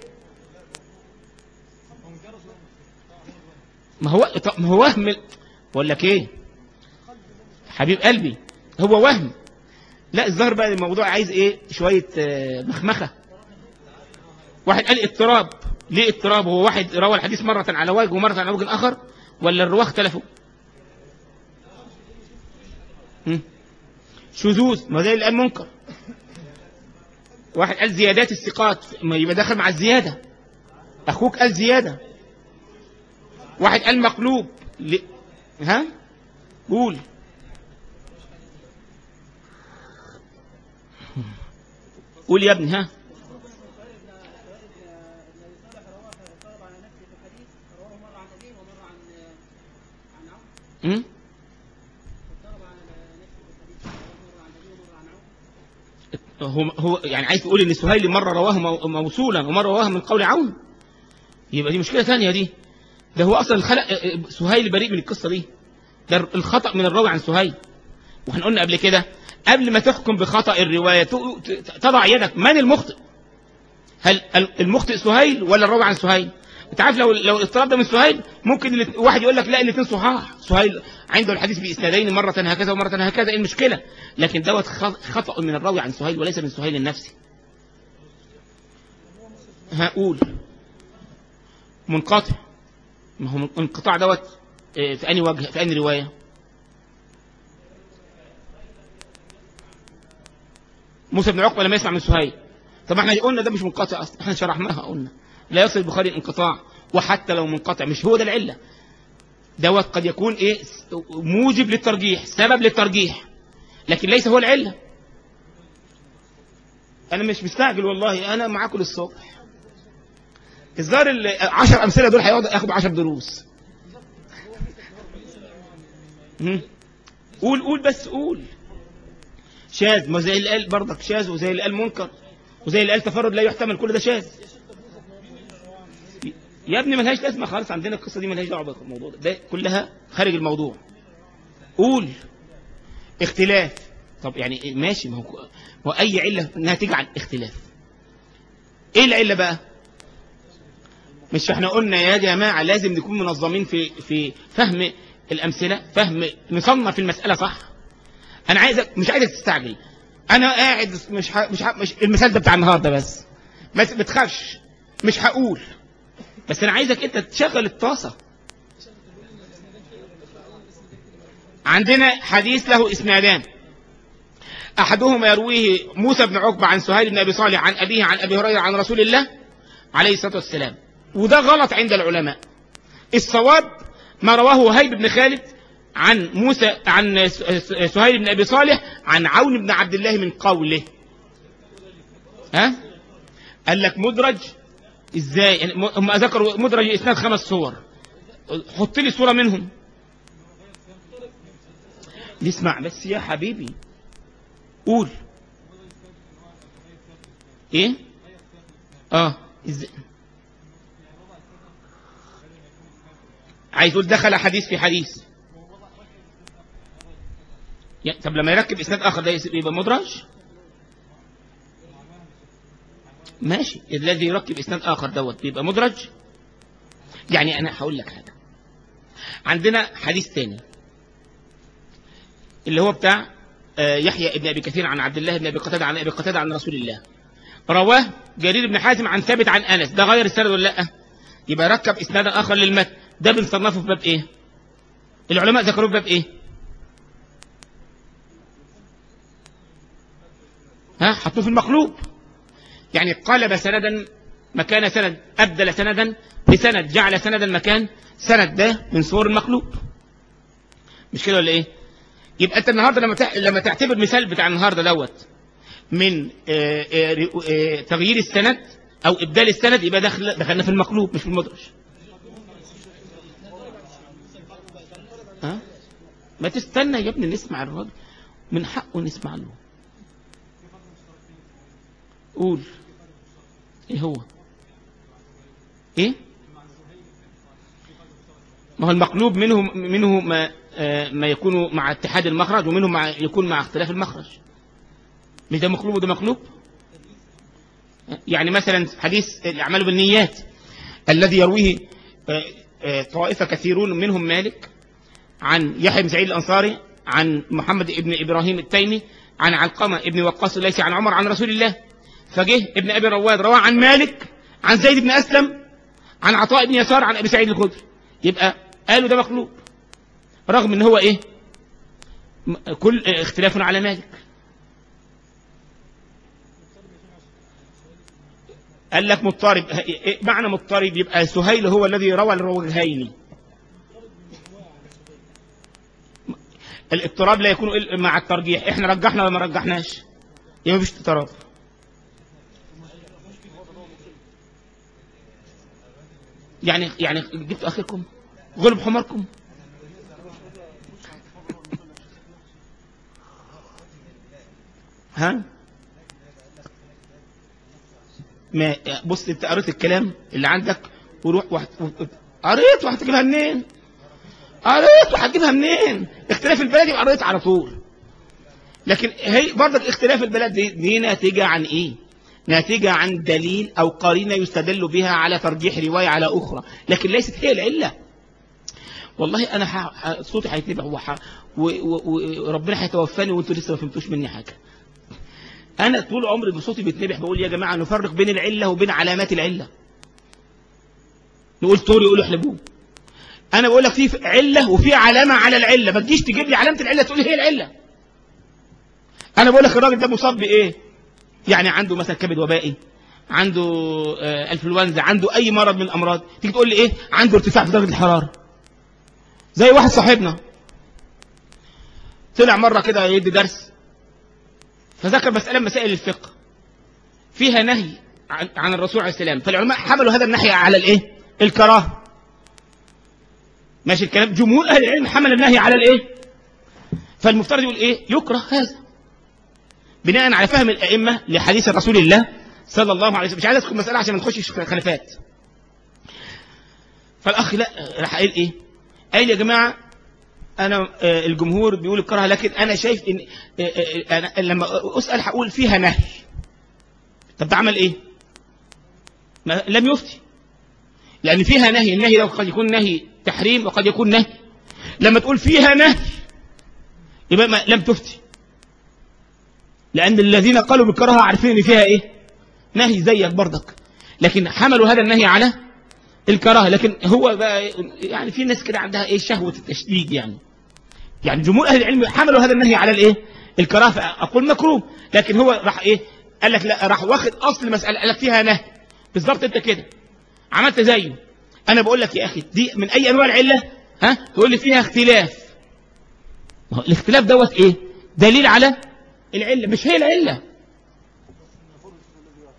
ما هو طب ما هو وهم بقول لك ايه حبيب قلبي هو وهم لا الظاهر بقى الموضوع عايز ايه شويه آه، مخمخه واحد قال اضطراب ليه اضطراب هو واحد روى الحديث مرة على وجه ومرة على وجه آخر ولا الرواه اختلفوا هم؟ شذوذ ما ده اللي قال منكر واحد قال زيادات الثقات ما يبقى داخل مع الزيادة أخوك قال زيادة واحد قال مقلوب ل... ها قول قول يا ابني ها م? هو هو يعني عايز تقول ان سهيل مره رواه مو- موصولا ومره رواه من قول عون يبقى دي مشكله ثانيه دي ده هو اصلا خلق سهيل بريء من القصه دي ده الخطا من الراوي عن سهيل واحنا قلنا قبل كده قبل ما تحكم بخطا الروايه ت- ت- تضع يدك من المخطئ هل المخطئ سهيل ولا الراوي عن سهيل انت عارف لو لو الاضطراب ده من سهيل ممكن الات- واحد يقول لك لا الاثنين صحاح سهيل عنده الحديث باسنادين مره هكذا ومره هكذا ايه المشكله لكن دوت خ- خطا من الراوي عن سهيل وليس من سهيل النفسي هقول منقطع ما هو انقطاع دوت اه، في اني وجه في اني روايه موسى بن عقبه لما يسمع من سهيل طب احنا قلنا ده مش منقطع اصلا احنا شرحناها قلنا لا يصل البخاري الانقطاع وحتى لو منقطع مش هو ده العله دوت قد يكون ايه س- موجب للترجيح سبب للترجيح لكن ليس هو العله انا مش مستعجل والله انا معاكم للصبح الظاهر العشر امثله دول هيقعدوا ياخدوا 10 دروس مم. قول قول بس قول شاذ ما زي اللي قال برضك شاذ وزي اللي قال منكر وزي اللي قال تفرد لا يحتمل كل ده شاذ يا ابني ملهاش لازمه خالص عندنا القصه دي ملهاش دعوه بالموضوع ده, ده كلها خارج الموضوع قول اختلاف طب يعني إيه؟ ماشي ما هو هو اي عله انها تجعل اختلاف ايه العله بقى مش احنا قلنا يا جماعه لازم نكون منظمين في في فهم الامثله فهم نصنف المساله صح انا عايزك مش عايزك تستعجل انا قاعد مش ح... مش, ح... مش المثال ده بتاع النهارده بس بس ما تخافش مش هقول بس انا عايزك انت تشغل الطاسه عندنا حديث له اسنادان احدهما يرويه موسى بن عقبه عن سهيل بن ابي صالح عن ابيه عن ابي هريره عن رسول الله عليه الصلاه والسلام وده غلط عند العلماء الصواب ما رواه هيب بن خالد عن موسى عن س- س- سهيل بن ابي صالح عن عون بن عبد الله من قوله ها قال لك مدرج ازاي يعني م- هم ذكروا مدرج اسناد خمس صور حط لي صورة منهم نسمع بس يا حبيبي قول ايه اه ازاي عايز تقول دخل حديث في حديث يا- طب لما يركب اسناد اخر ده يبقى مدرج ماشي الذي يركب اسناد اخر دوت بيبقى مدرج يعني انا هقول لك حاجه عندنا حديث تاني اللي هو بتاع آه، يحيى ابن ابي كثير عن عبد الله بن ابي قتاده عن ابي قتاده عن رسول الله رواه جرير بن حازم عن ثابت عن انس ده غير السند ولا لا يبقى ركب اسنادا اخر للمتن ده بنصنفه في باب ايه العلماء ذكروه في باب ايه ها حطوه في المقلوب يعني قلب سندا مكان سند أبدل سندا بسند جعل سندا مكان سند ده من صور المقلوب مش كده ولا ايه يبقى انت النهارده لما تع- لما تعتبر مثال بتاع النهارده دوت من آه، آه، ر- آه، تغيير السند او ابدال السند يبقى دخل دخلنا في المقلوب مش في المدرج ها ما تستنى يا ابني نسمع الراجل من حقه نسمع له قول ايه هو ايه ما هو المقلوب منه منه ما آه، ما يكون مع اتحاد المخرج ومنه مع يكون مع اختلاف المخرج مش ده مقلوب وده مقلوب يعني مثلا حديث الاعمال بالنيات الذي يرويه آه، آه، طائفه كثيرون منهم مالك عن يحيى بن سعيد الانصاري عن محمد بن ابراهيم التيمي عن علقمه ابن وقاص الليثي عن عمر عن رسول الله فجه ابن ابي رواد رواه عن مالك عن زيد بن اسلم عن عطاء بن يسار عن ابي سعيد الخدري يبقى قالوا ده مخلوق رغم ان هو ايه م- كل اختلاف على مالك قال لك مضطرب ه- إيه معنى مضطرب يبقى سهيل هو الذي روى الوجهين الاضطراب لا يكون إلا مع الترجيح احنا رجحنا ولا ما رجحناش يبقى مفيش اضطراب يعني يعني جبت اخركم غلب حماركم ها ما بص انت قريت الكلام اللي عندك وروح واحد قريت وهتجيبها منين قريت وهتجيبها منين اختلاف البلد يبقى قريت على طول لكن هي برضك اختلاف البلد دي, دي ناتجة عن ايه ناتجة عن دليل او قرينة يستدل بها على ترجيح رواية على اخرى لكن ليست هي العلة والله انا ح... ح- صوتي هيتنبع وح... و... و... وربنا هيتوفاني وانتوا لسه ما فهمتوش مني حاجة انا طول عمري بصوتي بيتنبح بقول يا جماعة نفرق بين العلة وبين علامات العلة نقول طوري يقولوا احلبوه انا بقول لك في علة وفي علامة على العلة ما تجيش تجيب لي علامة العلة تقول لي هي العلة انا بقول لك الراجل ده مصاب بايه يعني عنده مثلا كبد وبائي عنده آه، انفلونزا عنده اي مرض من الامراض تيجي تقول لي ايه عنده ارتفاع في درجه الحراره زي واحد صاحبنا طلع مره كده يدي درس فذكر مساله من مسائل الفقه فيها نهي عن عن الرسول عليه السلام فالعلماء حملوا هذا النهي على الايه الكراهه ماشي الكلام جمهور اهل العلم حمل النهي على الايه فالمفترض يقول ايه يكره هذا بناء على فهم الائمه لحديث رسول الله صلى الله عليه وسلم مش عايز ادخل مساله عشان ما نخشش في خلافات فالاخ لا راح قايل ايه قال يا جماعه انا آه، الجمهور بيقول الكراهه لكن انا شايف ان آه، آه، أنا لما اسال هقول فيها نهي طب ده عمل ايه ما لم يفتي لان فيها نهي النهي ده قد يكون نهي تحريم وقد يكون نهي لما تقول فيها نهي يبقى ما لم تفتي لأن الذين قالوا بالكراهة عارفين إن فيها إيه نهي زيك برضك لكن حملوا هذا النهي على الكراهة لكن هو بقى يعني في ناس كده عندها إيه شهوة التشديد يعني يعني جمهور أهل العلم حملوا هذا النهي على الإيه الكراهة فأقول مكروه لكن هو راح إيه قال لك لا راح واخد أصل المسألة قال لك فيها نهي بالظبط أنت كده عملت زيه أنا بقول لك يا أخي دي من أي أنواع العلة ها تقول لي فيها اختلاف ما هو الاختلاف دوت إيه دليل على العلة مش هي العلة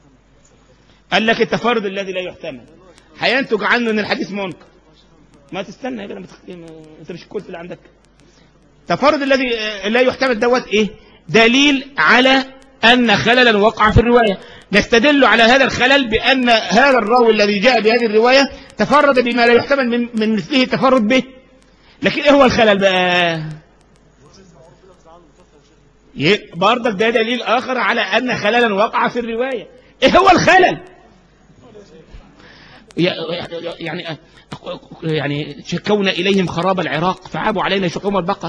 قال لك التفرد الذي لا يحتمل هينتج عنه ان الحديث منكر ما تستنى يا ما تخ... انت مش قلت اللي عندك التفرد الذي لا يحتمل دوت ايه دليل على ان خللا وقع في الروايه نستدل على هذا الخلل بان هذا الراوي الذي جاء بهذه الروايه تفرد بما لا يحتمل من من مثله التفرد به لكن ايه هو الخلل بقى ي- برضك ده دليل آخر على أن خللا وقع في الرواية إيه هو الخلل ي- يعني يعني شكونا إليهم خراب العراق فعابوا علينا شكوم البقر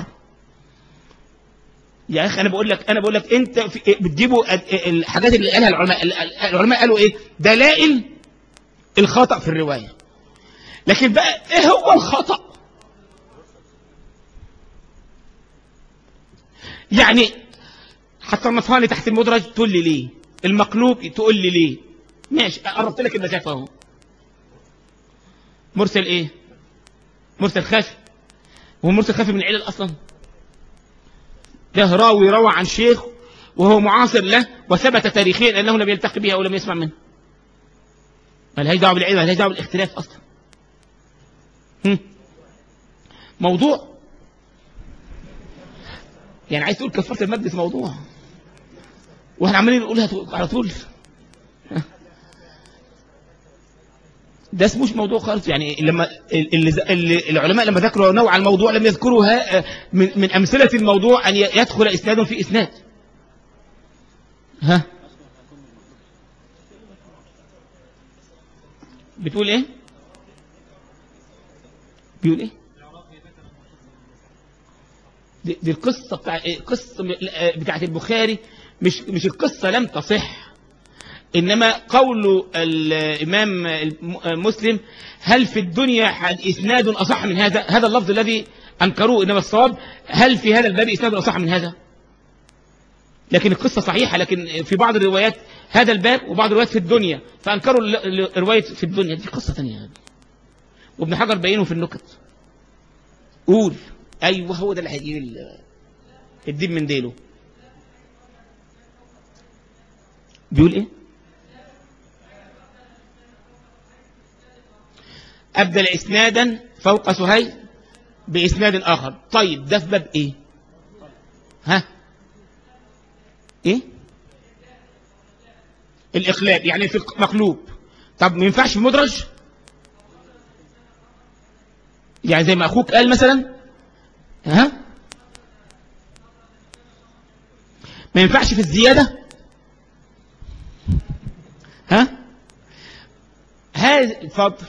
يا أخي أنا بقول لك أنا بقول لك أنت في بتجيبوا ال- الحاجات اللي قالها العلماء ال- ال- العلماء قالوا إيه دلائل الخطأ في الرواية لكن بقى إيه هو الخطأ يعني حتى النصها لي تحت المدرج تقول لي ليه المقلوب تقول لي ليه ماشي قربت لك المسافة اهو مرسل ايه مرسل خافي هو مرسل خافي من العلل اصلا ده راوي روى عن شيخ وهو معاصر له وثبت تاريخيا انه لم يلتقي بها او لم يسمع منه ما لهاش دعوه بالعلم ما لهاش دعوه بالاختلاف اصلا هم. موضوع يعني عايز تقول كفاره المجلس موضوع واحنا عمالين نقولها على طول ده اسموش موضوع خالص يعني لما اللي اللي العلماء لما ذكروا نوع الموضوع لم يذكروا ها- من, من أمثلة الموضوع أن يدخل إسناد في إسناد ها بتقول إيه بيقول إيه دي, دي القصة بتاع القصة بتاعت البخاري مش مش القصة لم تصح إنما قول الإمام مسلم هل في الدنيا إسناد أصح من هذا هذا اللفظ الذي أنكروه إنما الصواب هل في هذا الباب إسناد أصح من هذا لكن القصة صحيحة لكن في بعض الروايات هذا الباب وبعض الروايات في الدنيا فأنكروا الرواية في الدنيا دي قصة ثانية وابن حجر بينه في النكت قول أيوه هو ده اللي هيجيب الدين من ديله بيقول ايه أبدل إسنادا فوق سهيل بإسناد آخر طيب ده في باب إيه ها إيه الإقلاب يعني في مقلوب طب ما ينفعش في مدرج يعني زي ما أخوك قال مثلا ها ما ينفعش في الزيادة ها هذا اتفضل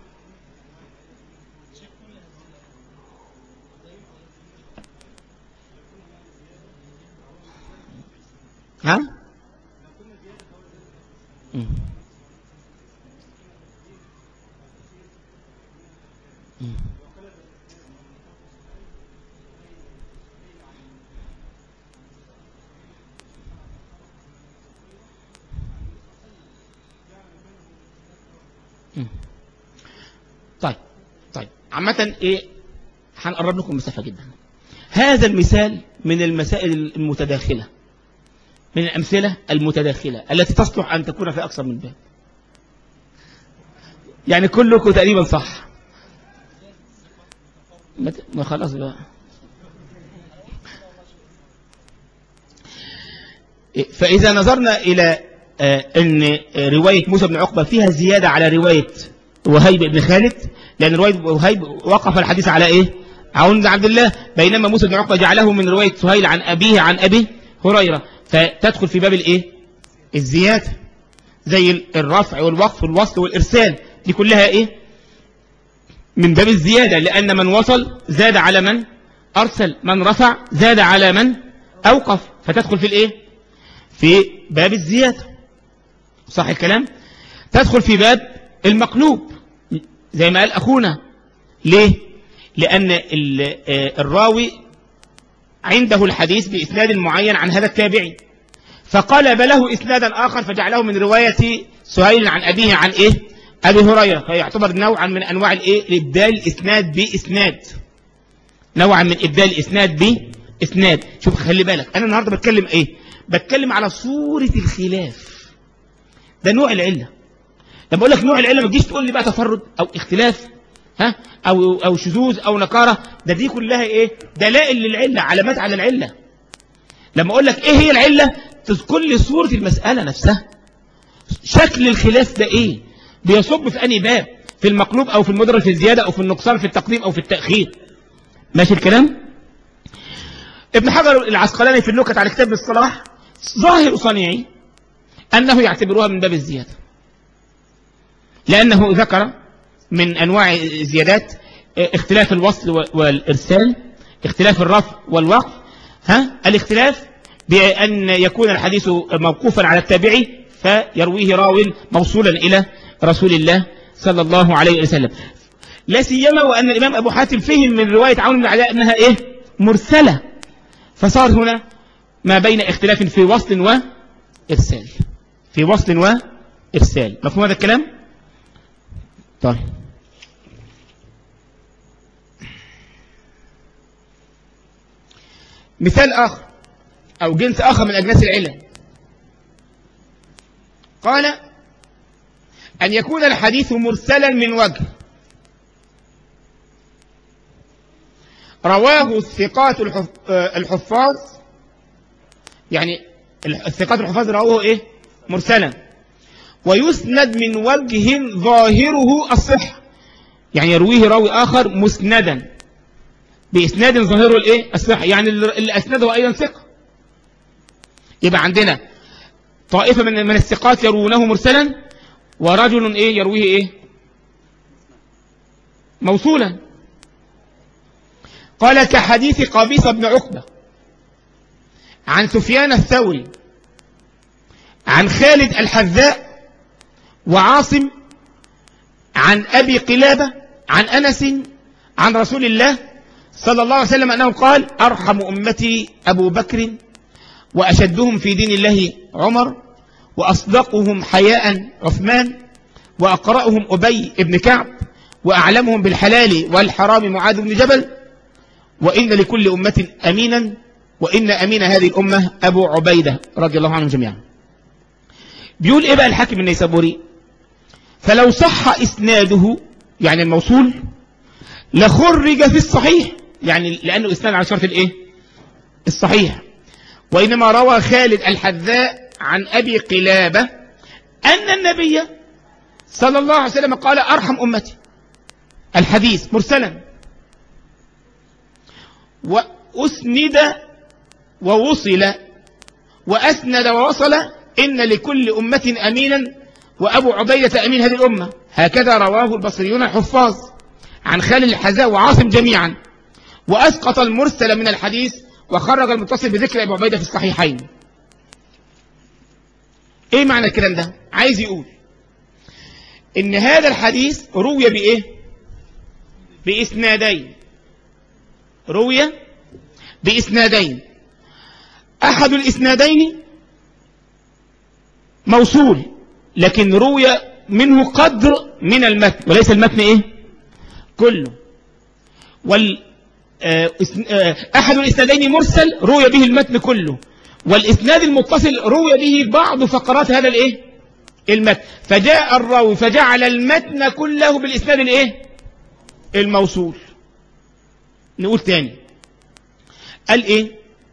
ها مم. مم. طيب طيب عامة ايه هنقرب لكم مسافة جدا هذا المثال من المسائل المتداخلة من الأمثلة المتداخلة التي تصلح أن تكون في أكثر من باب يعني كلكم تقريبا صح ما ت- ما خلاص بقى إيه، فإذا نظرنا إلى آه، أن رواية موسى بن عقبة فيها زيادة على رواية وهيب بن خالد لأن رواية وهيب وقف الحديث على إيه عون بن عبد الله بينما موسى بن عقبة جعله من رواية سهيل عن أبيه عن أبي هريرة فتدخل في باب الإيه الزيادة زي الرفع والوقف والوصل والإرسال دي كلها إيه من باب الزيادة لأن من وصل زاد على من أرسل من رفع زاد على من أوقف فتدخل في الإيه في باب الزيادة صح الكلام تدخل في باب المقلوب زي ما قال أخونا ليه لأن ال- آه، الراوي عنده الحديث بإسناد معين عن هذا التابعي فقلب له إسنادا آخر فجعله من رواية سهيل عن أبيه عن إيه أبي هريرة فيعتبر نوعا من أنواع الإيه الإبدال إسناد بإسناد نوعا من إبدال إسناد بإسناد شوف خلي بالك أنا النهاردة بتكلم إيه بتكلم على صورة الخلاف ده نوع العلة لما اقول لك نوع العله ما تجيش تقول لي بقى تفرد او اختلاف ها او او شذوذ او نكاره ده دي كلها ايه دلائل للعله علامات على العله لما اقول لك ايه هي العله تذكر لي صوره المساله نفسها شكل الخلاف ده ايه بيصب في انهي باب في المقلوب او في المدرج في الزياده او في النقصان في التقديم او في التاخير ماشي الكلام ابن حجر العسقلاني في النكت على كتاب الصلاح ظاهر صنيعي انه يعتبرها من باب الزياده لانه ذكر من انواع الزيادات اختلاف الوصل والارسال اختلاف الرفع والوقف ها الاختلاف بان يكون الحديث موقوفا على التابعي فيرويه راو موصولا الى رسول الله صلى الله عليه وسلم لا سيما وان الامام ابو حاتم فهم من روايه عون بن علاء انها ايه مرسله فصار هنا ما بين اختلاف في وصل وارسال في وصل وارسال مفهوم هذا الكلام طيب مثال آخر أو جنس آخر من أجناس العلل قال أن يكون الحديث مرسلا من وجه رواه الثقات الحف- آه، الحفاظ يعني الثقات الحفاظ رواه إيه مرسلا ويسند من وجه ظاهره الصحة يعني يرويه راوي آخر مسندا بإسناد ظاهره الإيه الصحة يعني اللي أسنده أيضا ثقة يبقى عندنا طائفة من من الثقات يروونه مرسلا ورجل إيه يرويه إيه موصولا قال كحديث قابيصة بن عقبة عن سفيان الثوري عن خالد الحذاء وعاصم عن أبي قلابة عن أنس عن رسول الله صلى الله عليه وسلم أنه قال أرحم أمتي أبو بكر وأشدهم في دين الله عمر وأصدقهم حياء عثمان وأقرأهم أبي بن كعب وأعلمهم بالحلال والحرام معاذ بن جبل وإن لكل أمة أمينا وإن أمين هذه الأمة أبو عبيدة رضي الله عنهم جميعا بيقول إيه بقى الحاكم النيسابوري فلو صح إسناده يعني الموصول لخرج في الصحيح يعني لأنه إسناد على شرط الإيه الصحيح وإنما روى خالد الحذاء عن أبي قلابة أن النبي صلى الله عليه وسلم قال أرحم أمتي الحديث مرسلا وأسند ووصل وأسند ووصل إن لكل أمة أمينا وأبو عبيدة أمين هذه الأمة هكذا رواه البصريون الحفاظ عن خالد الحذاء وعاصم جميعا وأسقط المرسل من الحديث وخرج المتصل بذكر أبو عبيدة في الصحيحين إيه معنى الكلام ده عايز يقول إن هذا الحديث روي بإيه بإسنادين روي بإسنادين أحد الإسنادين موصول لكن روي منه قدر من المتن وليس المتن إيه كله وال آه، إسن- آه، أحد الإسنادين مرسل روي به المتن كله والإسناد المتصل روي به بعض فقرات هذا الإيه المتن فجاء الراوي فجعل المتن كله بالإسناد الإيه الموصول نقول تاني قال إيه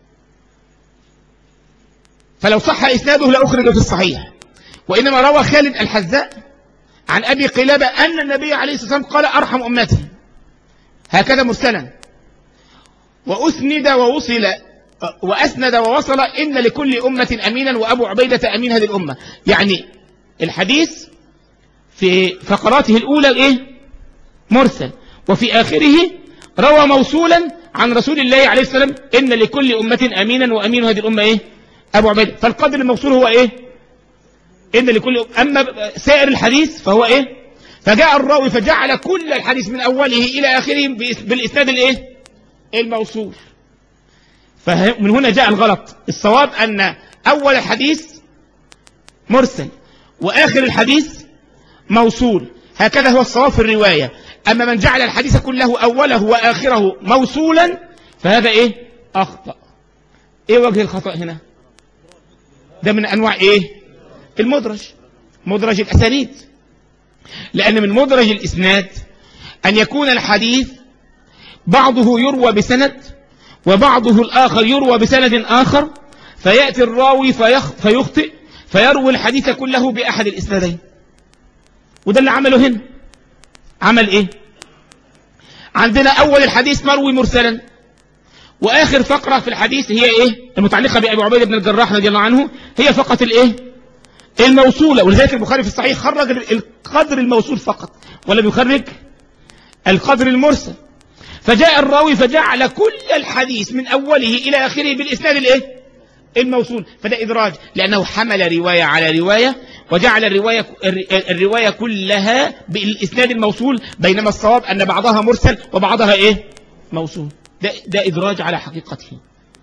فلو صح إسناده لأخرج في الصحيح وإنما روى خالد الحذاء عن أبي قلابة أن النبي عليه الصلاة والسلام قال أرحم أمته هكذا مرسلا وأسند ووصل وأسند ووصل إن لكل أمة أمينا وأبو عبيدة أمين هذه الأمة يعني الحديث في فقراته الأولى الإيه مرسل وفي آخره روى موصولا عن رسول الله عليه السلام إن لكل أمة أمينا وأمين هذه الأمة إيه أبو عبيدة فالقدر الموصول هو إيه إن لكل أما سائر الحديث فهو إيه فجاء الراوي فجعل كل الحديث من أوله إلى آخره بإس- بالإسناد الإيه الموصول فمن هنا جاء الغلط الصواب أن أول الحديث مرسل وآخر الحديث موصول هكذا هو الصواب في الرواية أما من جعل الحديث كله أوله وآخره موصولا فهذا إيه أخطأ إيه وجه الخطأ هنا ده من أنواع إيه المدرج مدرج الأسانيد لأن من مدرج الإسناد أن يكون الحديث بعضه يروى بسند وبعضه الآخر يروى بسند آخر فيأتي الراوي فيخ فيخطئ فيروي الحديث كله بأحد الإسنادين وده اللي عمله هنا عمل إيه عندنا أول الحديث مروي مرسلا وآخر فقرة في الحديث هي إيه المتعلقة بأبي عبيدة بن الجراح رضي الله عنه هي فقط الإيه الموصولة ولذلك البخاري في الصحيح خرج القدر الموصول فقط ولم يخرج القدر المرسل فجاء الراوي فجعل كل الحديث من أوله إلى آخره بالإسناد الإيه الموصول فده إدراج لأنه حمل رواية على رواية وجعل الرواية, الرواية كلها بالإسناد الموصول بينما الصواب أن بعضها مرسل وبعضها إيه موصول ده, ده إدراج على حقيقته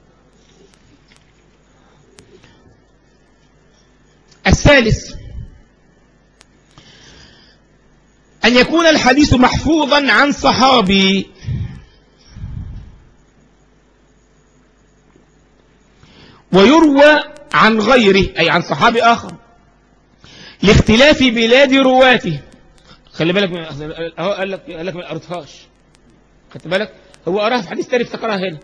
الثالث أن يكون الحديث محفوظا عن صحابي ويروى عن غيره أي عن صحابي آخر لاختلاف بلاد رواته خلي بالك من هو قال لك قال لك ما قريتهاش خدت بالك هو قراها في حديث تاني افتكرها هنا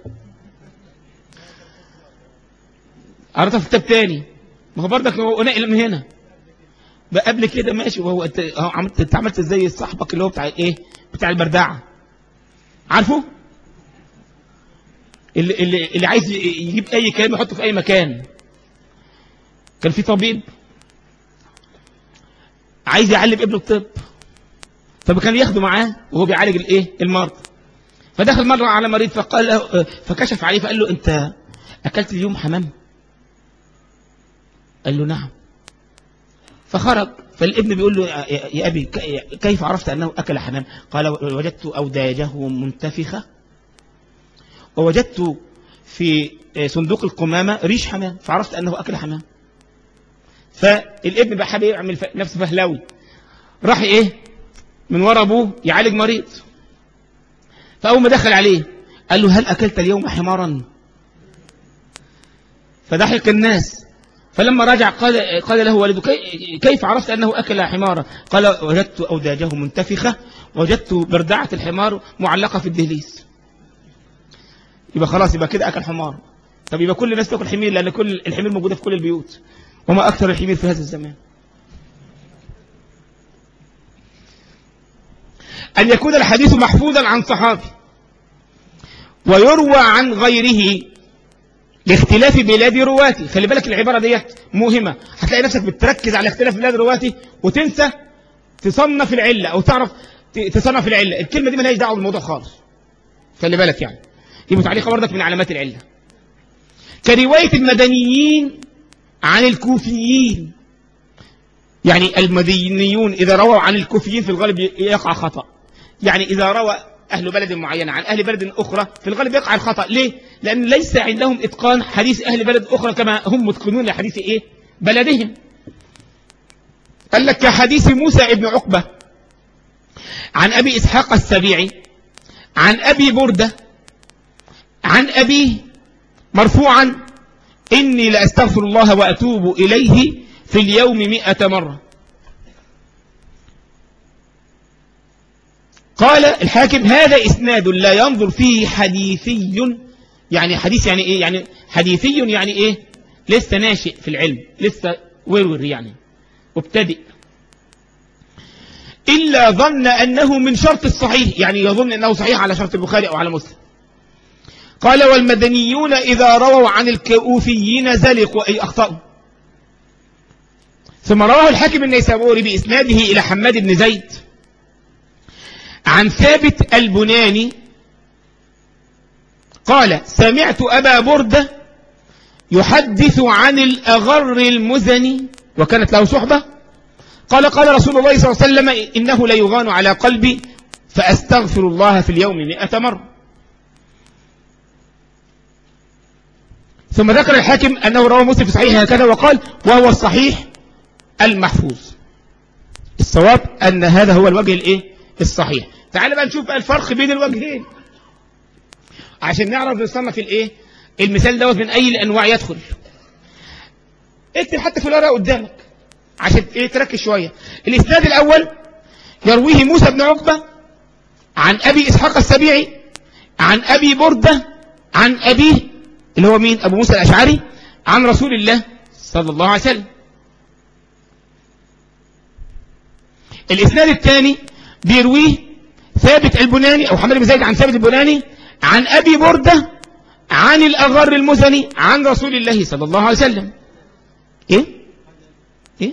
قريتها في كتاب تاني ما هو برضك هو نقل من هنا بقى قبل كده ماشي وهو انت اهو عملت انت عملت زي صاحبك اللي هو بتاع ايه بتاع البردعه عارفه اللي, اللي, اللي عايز يجيب اي كلام يحطه في اي مكان كان في طبيب عايز يعلم ابنه الطب فكان ياخده معاه وهو بيعالج الايه المرض فدخل مره على مريض فقال له فكشف عليه فقال له انت اكلت اليوم حمام قال له نعم فخرج فالابن بيقول له يا أبي كيف عرفت أنه أكل حمام قال وجدت أوداجه منتفخة ووجدت في صندوق القمامة ريش حمام فعرفت أنه أكل حمام فالابن بقى حابب يعمل نفسه فهلاوي راح إيه من ورا أبوه يعالج مريض فأول ما دخل عليه قال له هل أكلت اليوم حمارا فضحك الناس فلما رجع قال, قال له والده كيف عرفت أنه أكل حمارا قال وجدت أوداجه منتفخة وجدت بردعة الحمار معلقة في الدهليز يبقى خلاص يبقى كده أكل حمار طب يبقى كل الناس تأكل حمير لأن كل الحمير موجودة في كل البيوت وما أكثر الحمير في هذا الزمان أن يكون الحديث محفوظا عن صحابي ويروى عن غيره لاختلاف بلاد رواته خلي بالك العبارة ديت مهمة هتلاقي نفسك بتركز على اختلاف بلاد رواته وتنسى تصنف العلة أو تعرف تصنف العلة الكلمة دي ما لهاش دعوة بالموضوع خالص خلي بالك يعني دي متعلقة برضك من علامات العلة كرواية المدنيين عن الكوفيين يعني المدنيون إذا رووا عن الكوفيين في الغالب يقع خطأ يعني إذا روى أهل بلد معين عن أهل بلد أخرى في الغالب يقع الخطأ ليه؟ لأن ليس عندهم إتقان حديث أهل بلد أخرى كما هم متقنون لحديث إيه؟ بلدهم قال لك كحديث موسى ابن عقبة عن أبي إسحاق السبيعي عن أبي بردة عن أبيه مرفوعا إني لأستغفر الله وأتوب إليه في اليوم مئة مرة قال الحاكم هذا إسناد لا ينظر فيه حديثي يعني حديث يعني إيه يعني حديثي يعني إيه لسه ناشئ في العلم لسه ورور يعني مبتدئ إلا ظن أنه من شرط الصحيح يعني يظن أنه صحيح على شرط البخاري أو على مسلم قال والمدنيون إذا رووا عن الكؤوفيين زلقوا أي أخطأوا ثم رواه الحاكم النيسابوري بإسناده إلى حماد بن زيد عن ثابت البناني قال سمعت أبا بردة يحدث عن الأغر المزني وكانت له صحبة قال قال رسول الله صلى الله عليه وسلم إنه ليغان على قلبي فأستغفر الله في اليوم مئة مرة ثم ذكر الحاكم أنه روى مسلم في صحيح هكذا وقال وهو الصحيح المحفوظ الصواب أن هذا هو الوجه الإيه؟ الصحيح تعال بقى نشوف بقى الفرق بين الوجهين عشان نعرف نصنف الايه المثال دوت من اي الانواع يدخل اكتب حتى في الورقه قدامك عشان ايه تركز شويه الاسناد الاول يرويه موسى بن عقبة عن أبي إسحاق السبيعي عن أبي بردة عن أبيه اللي هو مين أبو موسى الأشعري عن رسول الله صلى الله عليه وسلم الإسناد الثاني بيرويه ثابت البناني أو حمد بن زيد عن ثابت البناني عن أبي بردة عن الأغر المزني عن رسول الله صلى الله عليه وسلم إيه؟ إيه؟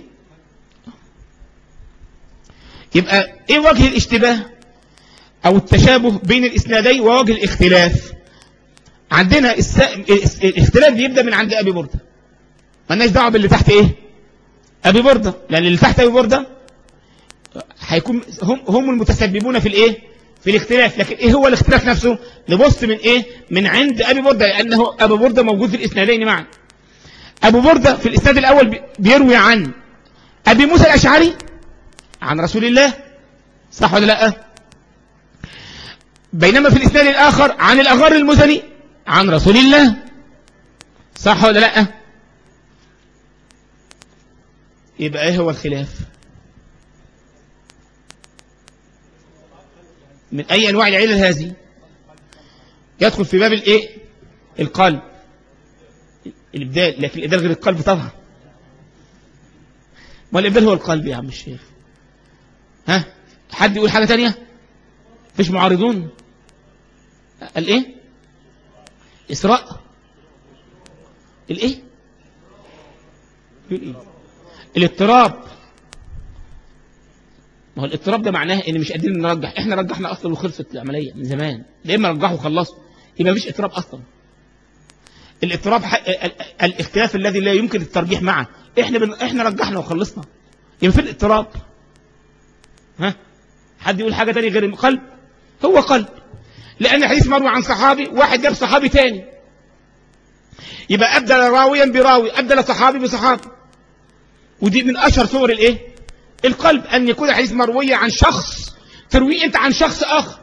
يبقى إيه وجه الاشتباه أو التشابه بين الإسنادين ووجه الاختلاف عندنا الس... الاختلاف بيبدأ من عند أبي بردة مالناش دعوه باللي تحت إيه أبي بردة لأن اللي تحت أبي بردة هيكون هم هم المتسببون في الايه في الاختلاف لكن ايه هو الاختلاف نفسه نبص من ايه من عند ابي برده لانه ابو برده موجود في الاسنادين معا ابو برده في الاسناد الاول بيروي عن ابي موسى الاشعري عن رسول الله صح ولا لا بينما في الاسناد الاخر عن الاغر المزني عن رسول الله صح ولا لا يبقى ايه هو الخلاف من أي أنواع العلل هذه يدخل في باب الإيه القلب الإبدال لكن الإبدال غير القلب طبعا ما الإبدال هو القلب يا عم الشيخ ها حد يقول حاجة تانية فيش معارضون الإيه إسراء الإيه إيه الاضطراب ما هو الاضطراب ده معناه ان مش قادرين نرجح احنا رجحنا اصلا وخلصت العمليه من زمان يا اما رجحوا وخلصوا يبقى مفيش اضطراب اصلا الاضطراب الاختلاف الذي لا يمكن الترجيح معه احنا بن... احنا رجحنا وخلصنا يبقى في الاضطراب ها حد يقول حاجه ثانيه غير القلب هو قلب لان الحديث مروي عن صحابي واحد جاب صحابي ثاني يبقى ابدل راويا براوي ابدل صحابي بصحابي ودي من اشهر صور الايه القلب أن يكون الحديث مروي عن شخص ترويه أنت عن شخص آخر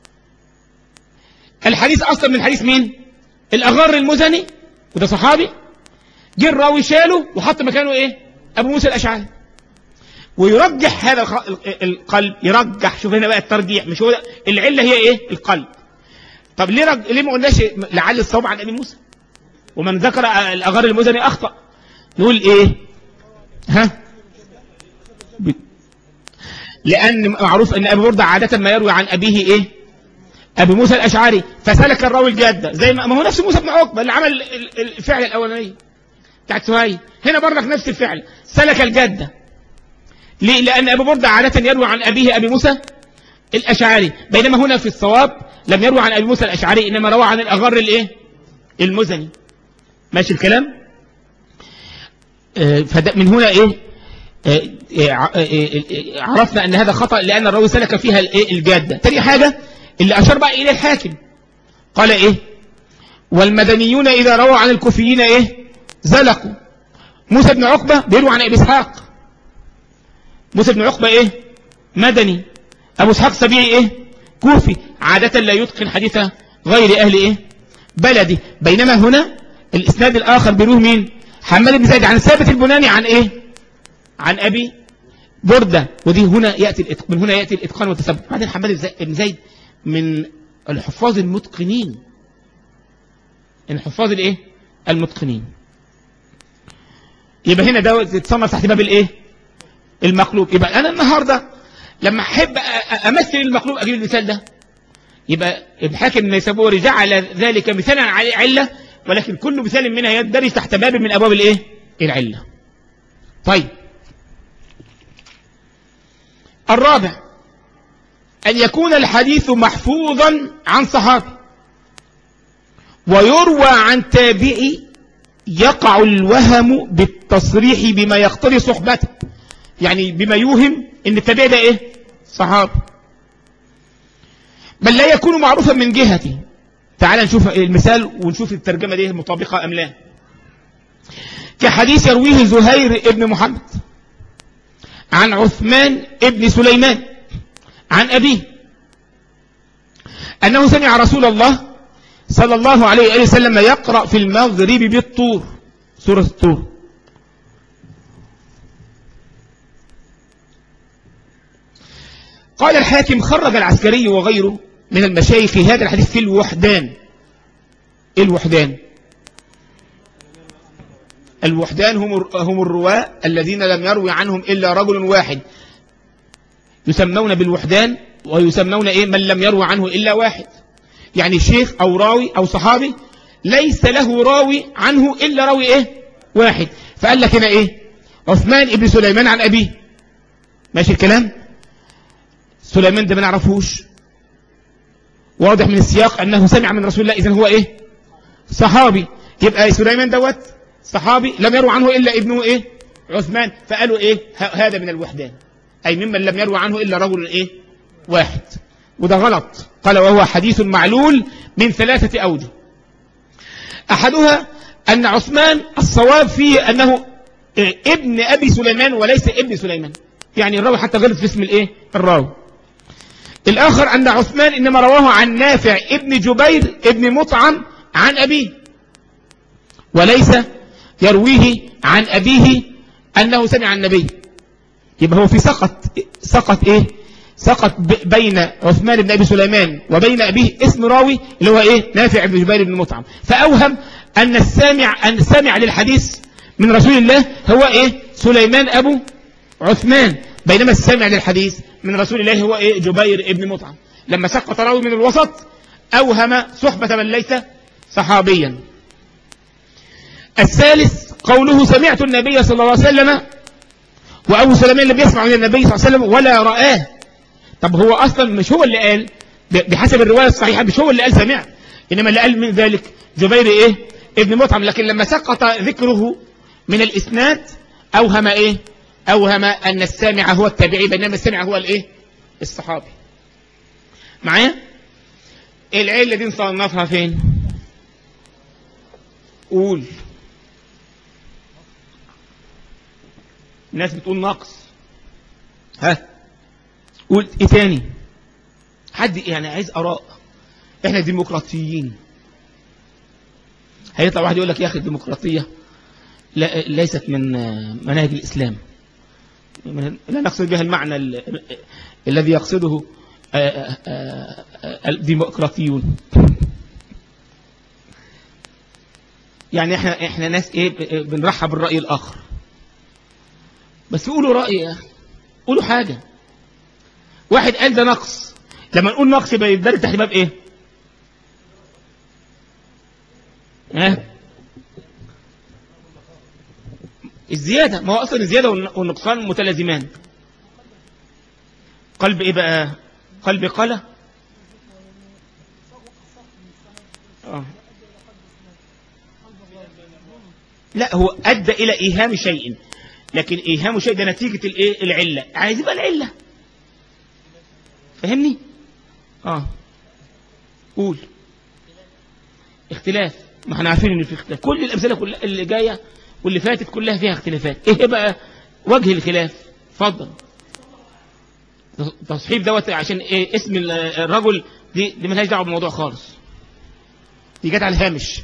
الحديث أصلا من حديث مين الأغر المزني وده صحابي جه الراوي شاله وحط مكانه إيه أبو موسى الأشعري ويرجح هذا القلب يرجح شوف هنا بقى الترجيح مش هو العلة هي إيه القلب طب ليه رج... ليه ما قلناش لعل الصواب عن أبي موسى ومن ذكر الأغر المزني أخطأ نقول إيه ها لأن معروف أن أبي بردة عادة ما يروي عن أبيه إيه أبي موسى الأشعري فسلك الراوي الجادة زي ما هو نفس موسى بن عقبة اللي عمل الفعل الأولاني بتاعت سهيل هنا برضك نفس الفعل سلك الجادة ليه؟ لأن أبو بردة عادة يروي عن أبيه أبي موسى الأشعري بينما هنا في الصواب لم يروي عن أبي موسى الأشعري إنما روى عن الأغر الإيه المزني ماشي الكلام آه فمن هنا إيه عرفنا أن هذا خطأ لأن الراوي سلك فيها الجادة تاني حاجة اللي أشار بقى إليه الحاكم قال إيه والمدنيون إذا رووا عن الكوفيين إيه زلقوا موسى بن عقبة بيروي عن أبي إسحاق موسى بن عقبة إيه مدني أبو إسحاق سبيعي إيه كوفي عادة لا يتقن حديث غير أهل إيه بلدي بينما هنا الإسناد الآخر بيروه مين حماد بن زيد عن ثابت البناني عن إيه عن أبي بردة ودي هنا يأتي الإتق... من هنا يأتي الإتقان والتثبت بعدين حماد بن زيد من الحفاظ المتقنين الحفاظ الايه المتقنين يبقى هنا ده تتصنف تحت باب الايه المقلوب يبقى انا النهارده لما احب امثل المقلوب اجيب المثال ده يبقى الحاكم النيسابوري جعل ذلك مثالا على عله ولكن كل مثال منها يندرج تحت باب من ابواب الايه العله طيب الرابع أن يكون الحديث محفوظا عن صحابي ويروى عن تابعي يقع الوهم بالتصريح بما يقتضي صحبته يعني بما يوهم ان التابعي ده ايه صحابي بل لا يكون معروفا من جهته تعال نشوف المثال ونشوف الترجمة دي مطابقة أم لا كحديث يرويه زهير ابن محمد عن عثمان ابن سليمان عن أبيه أنه سمع رسول الله صلى الله عليه وسلم يقرأ في المغرب بالطور سورة الطور قال الحاكم خرج العسكري وغيره من المشايخ في هذا الحديث في الوحدان إيه الوحدان الوحدان هم هم الرواة الذين لم يروي عنهم إلا رجل واحد يسمون بالوحدان ويسمون إيه من لم يروي عنه إلا واحد يعني شيخ أو راوي أو صحابي ليس له راوي عنه إلا راوي إيه واحد فقال لك هنا إيه عثمان ابن سليمان عن أبيه ماشي الكلام سليمان ده ما نعرفوش واضح من السياق أنه سمع من رسول الله إذن هو إيه صحابي يبقى سليمان دوت صحابي لم يروى عنه إلا ابنه إيه عثمان فقالوا إيه هذا من الوحدان أي ممن لم يروى عنه إلا رجل إيه واحد وده غلط قال وهو حديث معلول من ثلاثة أوجه أحدها أن عثمان الصواب فيه أنه ابن أبي سليمان وليس ابن سليمان يعني الراوي حتى غلط في اسم الإيه الراوي الآخر أن عثمان إنما رواه عن نافع ابن جبير ابن مطعم عن أبيه وليس يرويه عن أبيه أنه سمع النبي يبقى هو في سقط سقط إيه سقط بين عثمان بن أبي سليمان وبين أبيه اسم راوي اللي هو إيه نافع بن جبير بن مطعم فأوهم أن السامع أن السامع للحديث من رسول الله هو إيه سليمان أبو عثمان بينما السامع للحديث من رسول الله هو إيه جبير ابن مطعم لما سقط راوي من الوسط أوهم صحبة من ليس صحابيا الثالث قوله سمعت النبي صلى الله عليه وسلم وأبو سليمان لم يسمع من النبي صلى الله عليه وسلم ولا رآه طب هو أصلا مش هو اللي قال بحسب الرواية الصحيحة مش هو اللي قال سمعت إنما اللي قال من ذلك جبير إيه ابن مطعم لكن لما سقط ذكره من الإسناد أوهم إيه أوهم أن السامع هو التابعي بينما السامع هو الإيه الصحابي معايا العلة دي نصنفها فين قول الناس بتقول نقص ها قول ايه تاني حد يعني عايز اراء احنا ديمقراطيين هيطلع واحد يقول لك يا اخي الديمقراطيه لا ليست من مناهج الاسلام لا نقصد بها المعنى ال الذي يقصده الديمقراطيون يعني احنا احنا ناس ايه بنرحب بالراي الاخر بس قولوا راي يا اخي قولوا حاجه واحد قال ده نقص لما نقول نقص يبقى يتدرج تحت باب ايه ها الزيادة ما هو أصلا الزيادة والنقصان متلازمان قلب إيه بقى قلب قلة آه. لا هو أدى إلى إيهام شيء لكن إيهام شيء ده نتيجة الإيه العلة عايز يبقى العلة فهمني آه قول اختلاف ما احنا عارفين ان في اختلاف كل الامثله كلها اللي جايه واللي فاتت كلها فيها اختلافات ايه بقى وجه الخلاف اتفضل تصحيف دوت عشان ايه اسم الرجل دي دي ملهاش دعوه بالموضوع خالص دي جت على الهامش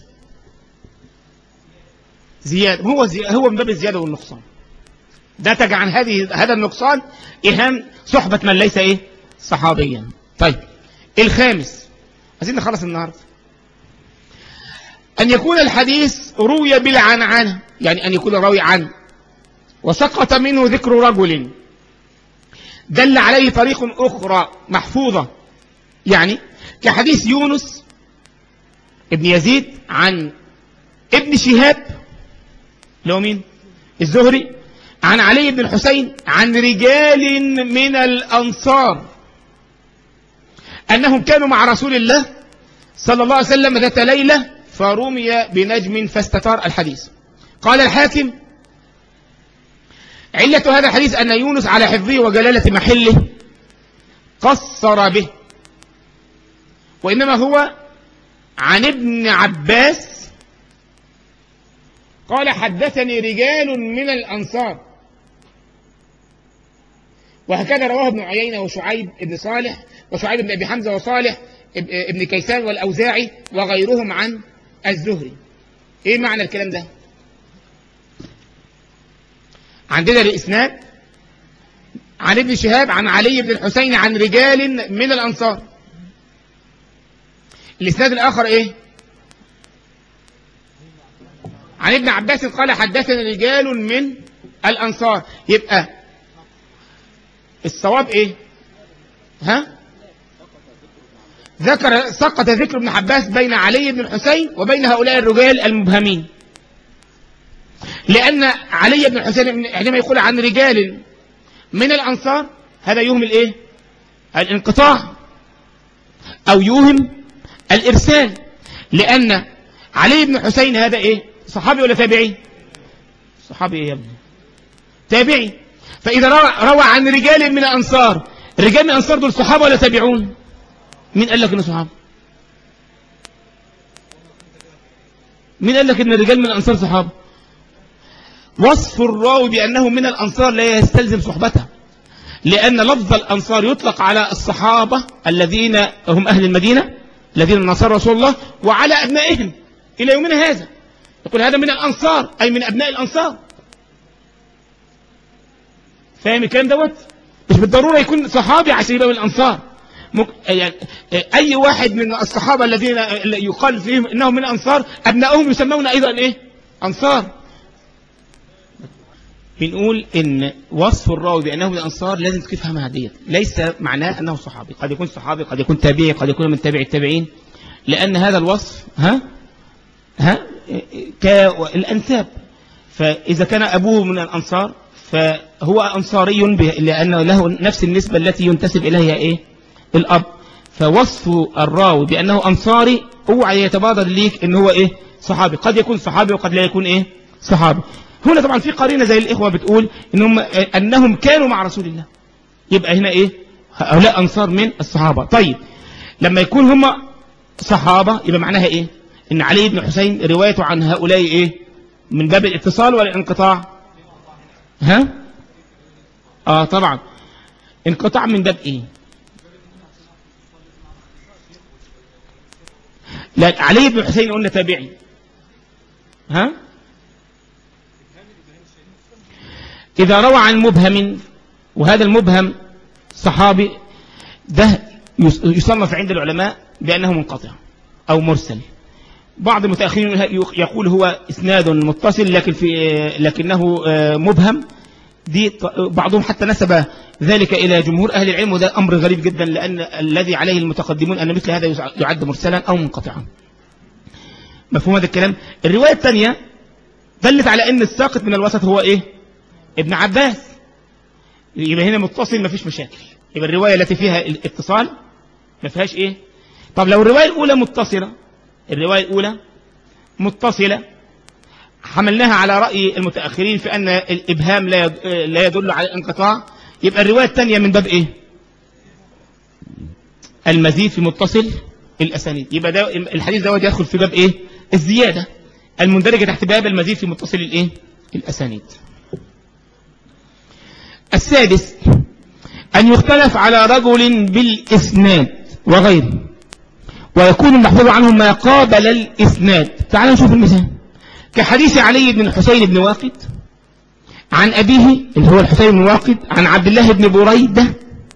زياده هو زي هو من باب الزياده والنقصان نتج عن هذه هذا النقصان ايهام صحبه من ليس ايه صحابيا طيب الخامس عايزين نخلص النهارده أن يكون الحديث روي بالعنعنة يعني أن يكون راوي عن وسقط منه ذكر رجل دل عليه طريق أخرى محفوظة يعني كحديث يونس ابن يزيد عن ابن شهاب لو مين الزهري عن علي بن الحسين عن رجال من الأنصار أنهم كانوا مع رسول الله صلى الله عليه وسلم ذات ليلة فرمي بنجم فاستتار الحديث قال الحاكم علة هذا الحديث أن يونس على حفظه وجلالة محله قصر به وإنما هو عن ابن عباس قال حدثني رجال من الأنصار وهكذا رواه ابن عيينة وشعيب بن صالح وشعيب بن أبي حمزة وصالح ابن كيسان والأوزاعي وغيرهم عن الزهري ايه معنى الكلام ده عندنا الاسناد عن عن ابن شهاب عن علي بن الحسين عن رجال من الأنصار الإسناد الآخر إيه عن ابن عباس قال حدثنا رجال من الأنصار يبقى الصواب إيه ها ذكر سقط ذكر ابن عباس بين علي بن الحسين وبين هؤلاء الرجال المبهمين لأن علي بن الحسين عندما يقول عن رجال من الأنصار هذا يوهم الإيه الانقطاع أو يوهم الإرسال لأن علي بن حسين هذا إيه صحابي ولا تابعي صحابي إيه يا ابني تابعي فإذا روى, روى عن رجال من الأنصار الرجال من الأنصار دول صحابة ولا تابعون مين قال لك إنه صحابة مين قال لك إن الرجال من الأنصار صحابة وصف الراوي بأنه من الأنصار لا يستلزم صحبته لأن لفظ الأنصار يطلق على الصحابة الذين هم أهل المدينة الذين نصر رسول الله وعلى أبنائهم إلى يومنا هذا يقول هذا من الأنصار أي من أبناء الأنصار فاهم الكلام دوت مش بالضرورة يكون صحابي عشان يبقى من الأنصار مك... يعني أي واحد من الصحابة الذين يقال فيهم إنهم من الأنصار أبنائهم يسمون أيضا إيه أنصار بنقول ان وصف الراوي بانه من الانصار لازم تفهمها ديت ليس معناه انه صحابي قد يكون صحابي قد يكون تابعي قد يكون من تابع التابعين لان هذا الوصف ها ها كالانساب فاذا كان ابوه من الانصار فهو انصاري لانه له نفس النسبه التي ينتسب اليها ايه الاب فوصف الراوي بانه انصاري اوعى يتبادر ليك ان هو ايه صحابي قد يكون صحابي وقد لا يكون ايه صحابي هنا طبعا في قرينة زي الإخوة بتقول إنهم, أنهم كانوا مع رسول الله يبقى هنا إيه هؤلاء أنصار من الصحابة طيب لما يكون هم صحابة يبقى معناها إيه إن علي بن حسين روايته عن هؤلاء إيه من باب الاتصال ولا الانقطاع ها آه طبعا انقطاع من باب إيه لا علي بن حسين قلنا تابعي ها إذا روى عن مبهم وهذا المبهم صحابي ده يصنف عند العلماء بأنه منقطع أو مرسل بعض المتأخرين يقول هو إسناد متصل لكن في لكنه مبهم دي بعضهم حتى نسب ذلك إلى جمهور أهل العلم وده أمر غريب جدا لأن الذي عليه المتقدمون أن مثل هذا يعد مرسلا أو منقطعا مفهوم هذا الكلام الرواية الثانية دلت على أن الساقط من الوسط هو إيه ابن عباس يبقى هنا متصل ما فيش مشاكل يبقى الرواية التي فيها الاتصال ما فيهاش ايه طب لو الرواية الأولى متصلة الرواية الأولى متصلة حملناها على رأي المتأخرين في أن الإبهام لا لا يدل على الانقطاع يبقى الرواية الثانية من باب إيه المزيد في متصل الأسانيد يبقى ده الحديث ده يدخل في باب إيه الزيادة المندرجة تحت باب المزيد في متصل الإيه الأسانيد السادس أن يختلف على رجل بالإسناد وغيره ويكون المحفوظ عنه ما قابل الإسناد تعال نشوف المثال كحديث علي بن الحسين بن واقد عن أبيه اللي هو الحسين بن واقد عن عبد الله بن بريدة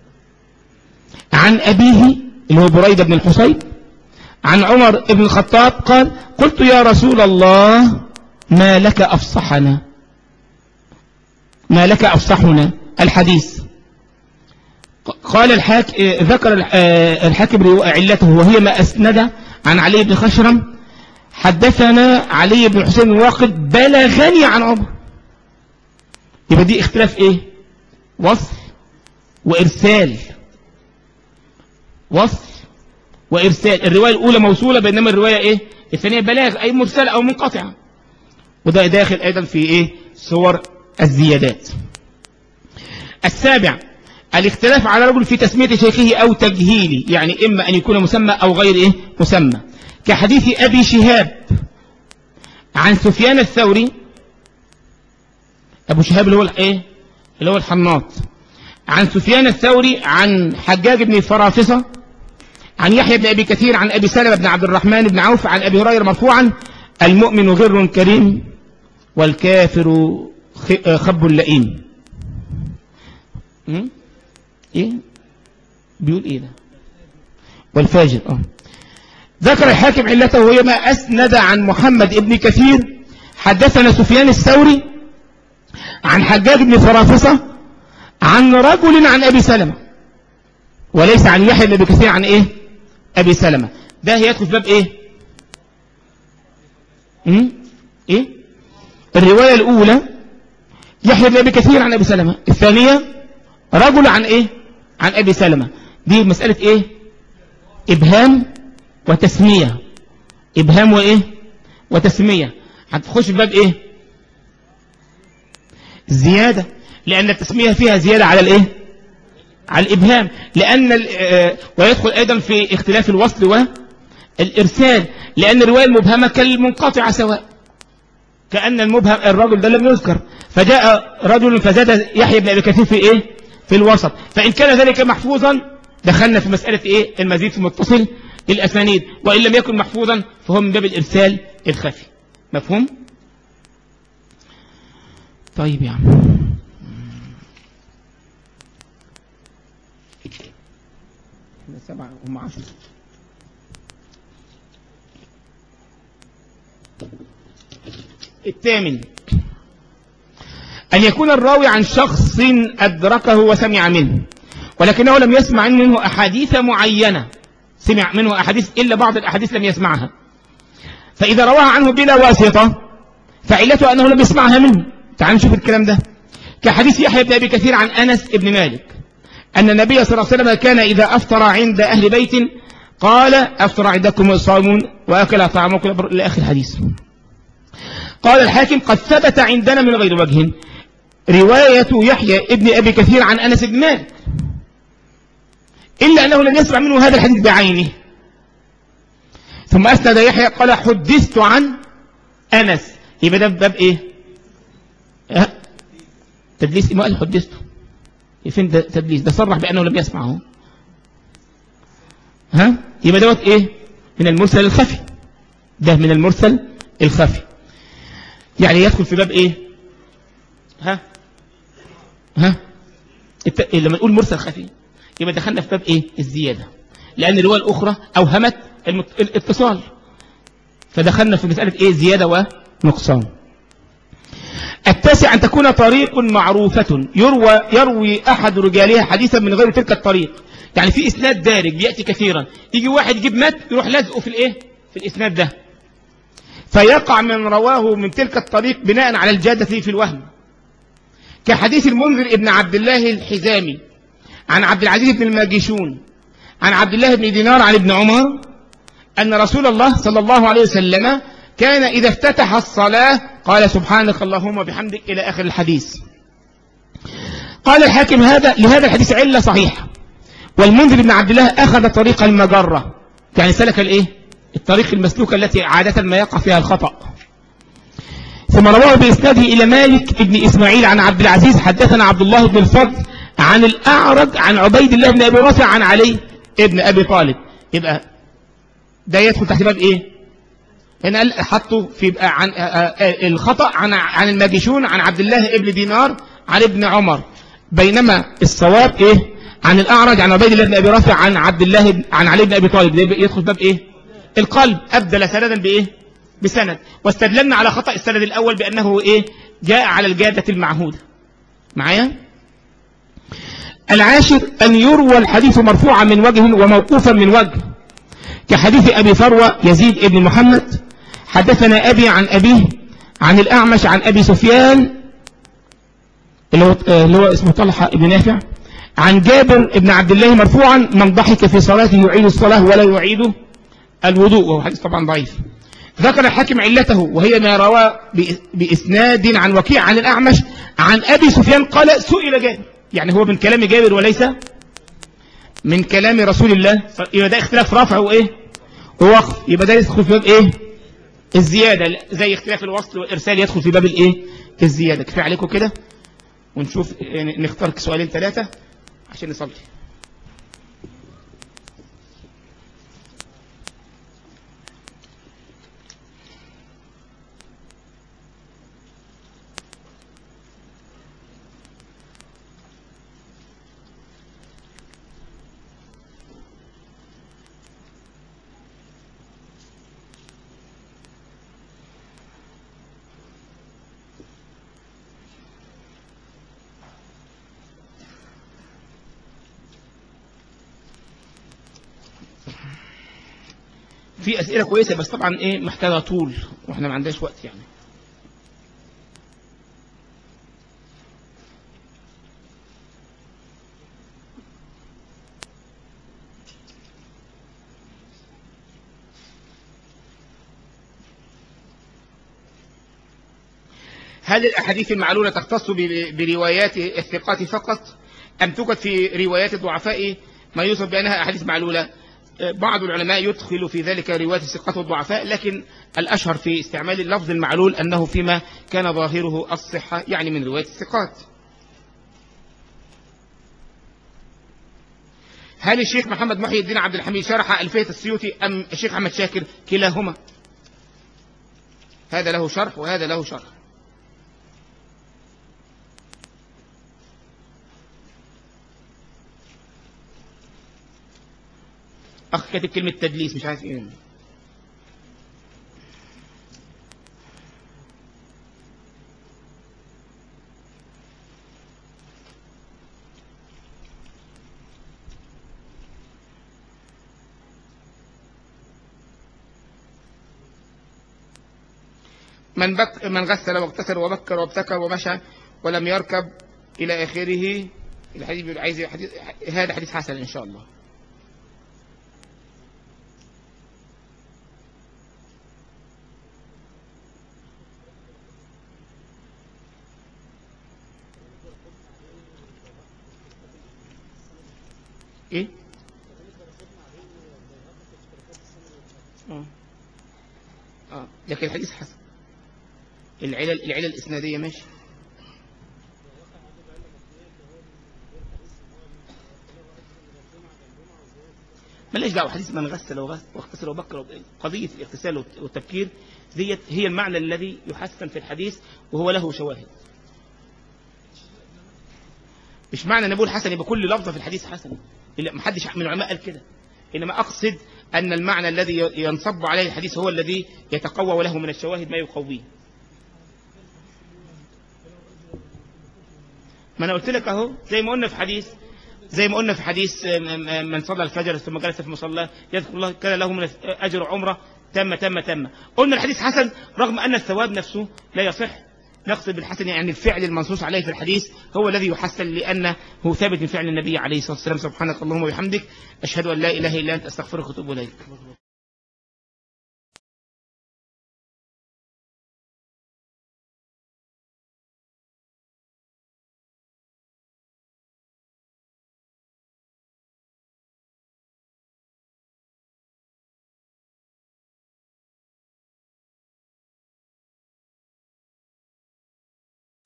عن أبيه اللي هو بريدة بن الحسين عن عمر بن الخطاب قال قلت يا رسول الله ما لك أفصحنا ما لك أفصحنا الحديث قال الحاك ذكر الحاكم علته وهي ما أسند عن علي بن خشرم حدثنا علي بن حسين الواقد بلغني عن عمر يبقى دي اختلاف ايه وصل وإرسال وصل وإرسال الرواية الأولى موصولة بينما الرواية ايه الثانية بلاغ أي مرسلة أو منقطعة وده داخل أيضا في ايه صور الزيادات السابع الاختلاف على رجل في تسمية شيخه أو تجهيله يعني إما أن يكون مسمى أو غير إيه مسمى كحديث أبي شهاب عن سفيان الثوري أبو شهاب اللي هو الإيه اللي هو الحناط عن سفيان الثوري عن حجاج بن فرافصة عن يحيى بن أبي كثير عن أبي سلمة بن عبد الرحمن بن عوف عن أبي هريرة مرفوعا المؤمن غر كريم والكافر خب لئيم ايه بيقول ايه ده والفاجر اه ذكر الحاكم علته وهي ما أسند عن محمد ابن كثير حدثنا سفيان الثوري عن حجاج بن فرافصة عن رجل عن أبي سلمة وليس عن يحيى بن أبي كثير عن إيه أبي سلمة ده يدخل في باب إيه م? إيه الرواية الأولى يحيى بن أبي كثير عن أبي سلمة الثانية رجل عن إيه عن أبي سلمة دي مسألة إيه إبهام وتسمية إبهام وإيه وتسمية هتخش في باب إيه الزيادة لأن التسمية فيها زيادة على الإيه على الإبهام لأن ال- آه، ويدخل أيضا في اختلاف الوصل والإرسال لأن الرواية المبهمة كالمنقطعة سواء كأن المبهم الرجل ده لم يذكر فجاء رجل فزاد يحيى بن أبي كثير في إيه في الوسط فإن كان ذلك محفوظا دخلنا في مسألة إيه المزيد في متصل الأسانيد وإن لم يكن محفوظا فهو من باب الإرسال الخفي مفهوم طيب يا عم احنا سبعة هم عشرة الثامن أن يكون الراوي عن شخص أدركه وسمع منه ولكنه لم يسمع منه أحاديث معينة سمع منه أحاديث إلا بعض الأحاديث لم يسمعها فإذا رواها عنه بلا واسطة فعلته أنه لم يسمعها منه تعال نشوف الكلام ده كحديث يحيى بن أبي كثير عن أنس بن مالك أن النبي صلى الله عليه وسلم كان إذا أفطر عند أهل بيت قال أفطر عندكم الصائمون وأكل طعامكم لآخر الحديث قال الحاكم قد ثبت عندنا من غير وجه رواية يحيى ابن أبي كثير عن أنس بن مالك إلا أنه لم يسمع منه هذا الحديث بعينه ثم أسند يحيى قال حدثت عن أنس يبقى ده باب إيه أه؟ تدليس ما قال حدثته فين ده تدليس ده صرح بأنه لم يسمعه ها يبقى دوت إيه من المرسل الخفي ده من المرسل الخفي يعني يدخل في باب إيه ها ها الت... لما نقول مرسل خفي يبقى دخلنا في باب ايه الزيادة لان الرواية الاخرى اوهمت المت... الاتصال فدخلنا في مسألة ايه زيادة ونقصان التاسع ان تكون طريق معروفة يروى يروي احد رجالها حديثا من غير تلك الطريق يعني في اسناد دارج بيأتي كثيرا يجي واحد يجيب مت يروح لازقه في الايه في الاسناد ده فيقع من رواه من تلك الطريق بناء على الجادة في الوهم كحديث المنذر ابن عبد الله الحزامي عن عبد العزيز بن الماجشون عن عبد الله بن دينار عن ابن عمر أن رسول الله صلى الله عليه وسلم كان إذا افتتح الصلاة قال سبحانك اللهم وبحمدك إلى آخر الحديث قال الحاكم هذا لهذا الحديث علة صحيحة والمنذر بن عبد الله أخذ طريق المجرة يعني سلك الإيه؟ الطريق المسلوكة التي عادة ما يقع فيها الخطأ ثم رواه بإسناده إلى مالك بن إسماعيل عن عبد العزيز حدثنا عبد الله بن الفضل عن الأعرج عن عبيد الله بن أبي رافع عن علي ابن أبي طالب يبقى ده يدخل تحت باب إيه هنا قال حطوا في عن الخطأ عن عن الماجشون عن عبد الله ابن دينار عن ابن عمر بينما الصواب إيه عن الأعرج عن عبيد الله بن أبي رافع عن عبد الله عن علي بن أبي طالب ده يدخل باب إيه القلب أبدل سندا بإيه بسند واستدللنا على خطأ السند الأول بأنه إيه جاء على الجادة المعهودة معايا العاشر أن يروى الحديث مرفوعا من وجه وموقوفا من وجه كحديث أبي فروة يزيد ابن محمد حدثنا أبي عن أبيه عن الأعمش عن أبي سفيان اللي هو, اللي هو اسمه طلحة ابن نافع عن جابر ابن عبد الله مرفوعا من ضحك في صلاته يعيد الصلاة ولا يعيد الوضوء وهو حديث طبعا ضعيف ذكر الحاكم علته وهي ما روى بإسناد عن وكيع عن الأعمش عن أبي سفيان قال سئل جابر يعني هو من كلام جابر وليس من كلام رسول الله يبقى ده اختلاف رفع وإيه ووقف يبقى ده يدخل في باب إيه الزيادة زي اختلاف الوصل والإرسال يدخل في باب الإيه الزيادة كفاية عليكم كده ونشوف نختار سؤالين ثلاثة عشان نصلي في أسئلة كويسة بس طبعا إيه محتاجة طول وإحنا ما عندناش وقت يعني هل الأحاديث المعلولة تختص ب- بروايات الثقات فقط أم توجد في روايات الضعفاء ما يوصف بأنها أحاديث معلولة آه، بعض العلماء يدخل في ذلك روايات الثقات والضعفاء لكن الأشهر في استعمال اللفظ المعلول أنه فيما كان ظاهره الصحة يعني من رواية الثقات هل الشيخ محمد محي الدين عبد الحميد شرح ألفية السيوطي أم الشيخ أحمد شاكر كلاهما هذا له شرح وهذا له شرح اخ كاتب كلمه تدليس مش عارف ايه من بك من غسل واغتسل وبكر وابتكر ومشى ولم يركب الى اخره الحديث بيقول عايز حديث هذا حديث حسن ان شاء الله ايه اه اه لكن الحديث حسن العلل العلل الاسناديه ماشي ملاش دعوه حديث من غسل وغسل واغتسل وبكر قضيه الاغتسال والتبكير ديت هي المعنى الذي يحسن في الحديث وهو له شواهد مش معنى ان بقول حسن يبقى كل لفظه في الحديث حسن لا ما حدش من العلماء قال كده انما اقصد ان المعنى الذي ينصب عليه الحديث هو الذي يتقوى وله من الشواهد ما يقويه ما انا قلت لك اهو زي ما قلنا في حديث زي ما قلنا في حديث من صلى الفجر ثم جلس في مصلاه يذكر الله كان له من اجر عمره تم تم تم قلنا الحديث حسن رغم ان الثواب نفسه لا يصح نقصد بالحسن يعني الفعل المنصوص عليه في الحديث هو الذي يحسن لأنه ثابت من فعل النبي عليه الصلاة والسلام سبحانك اللهم وبحمدك أشهد أن لا إله إلا أنت أستغفرك وأتوب إليك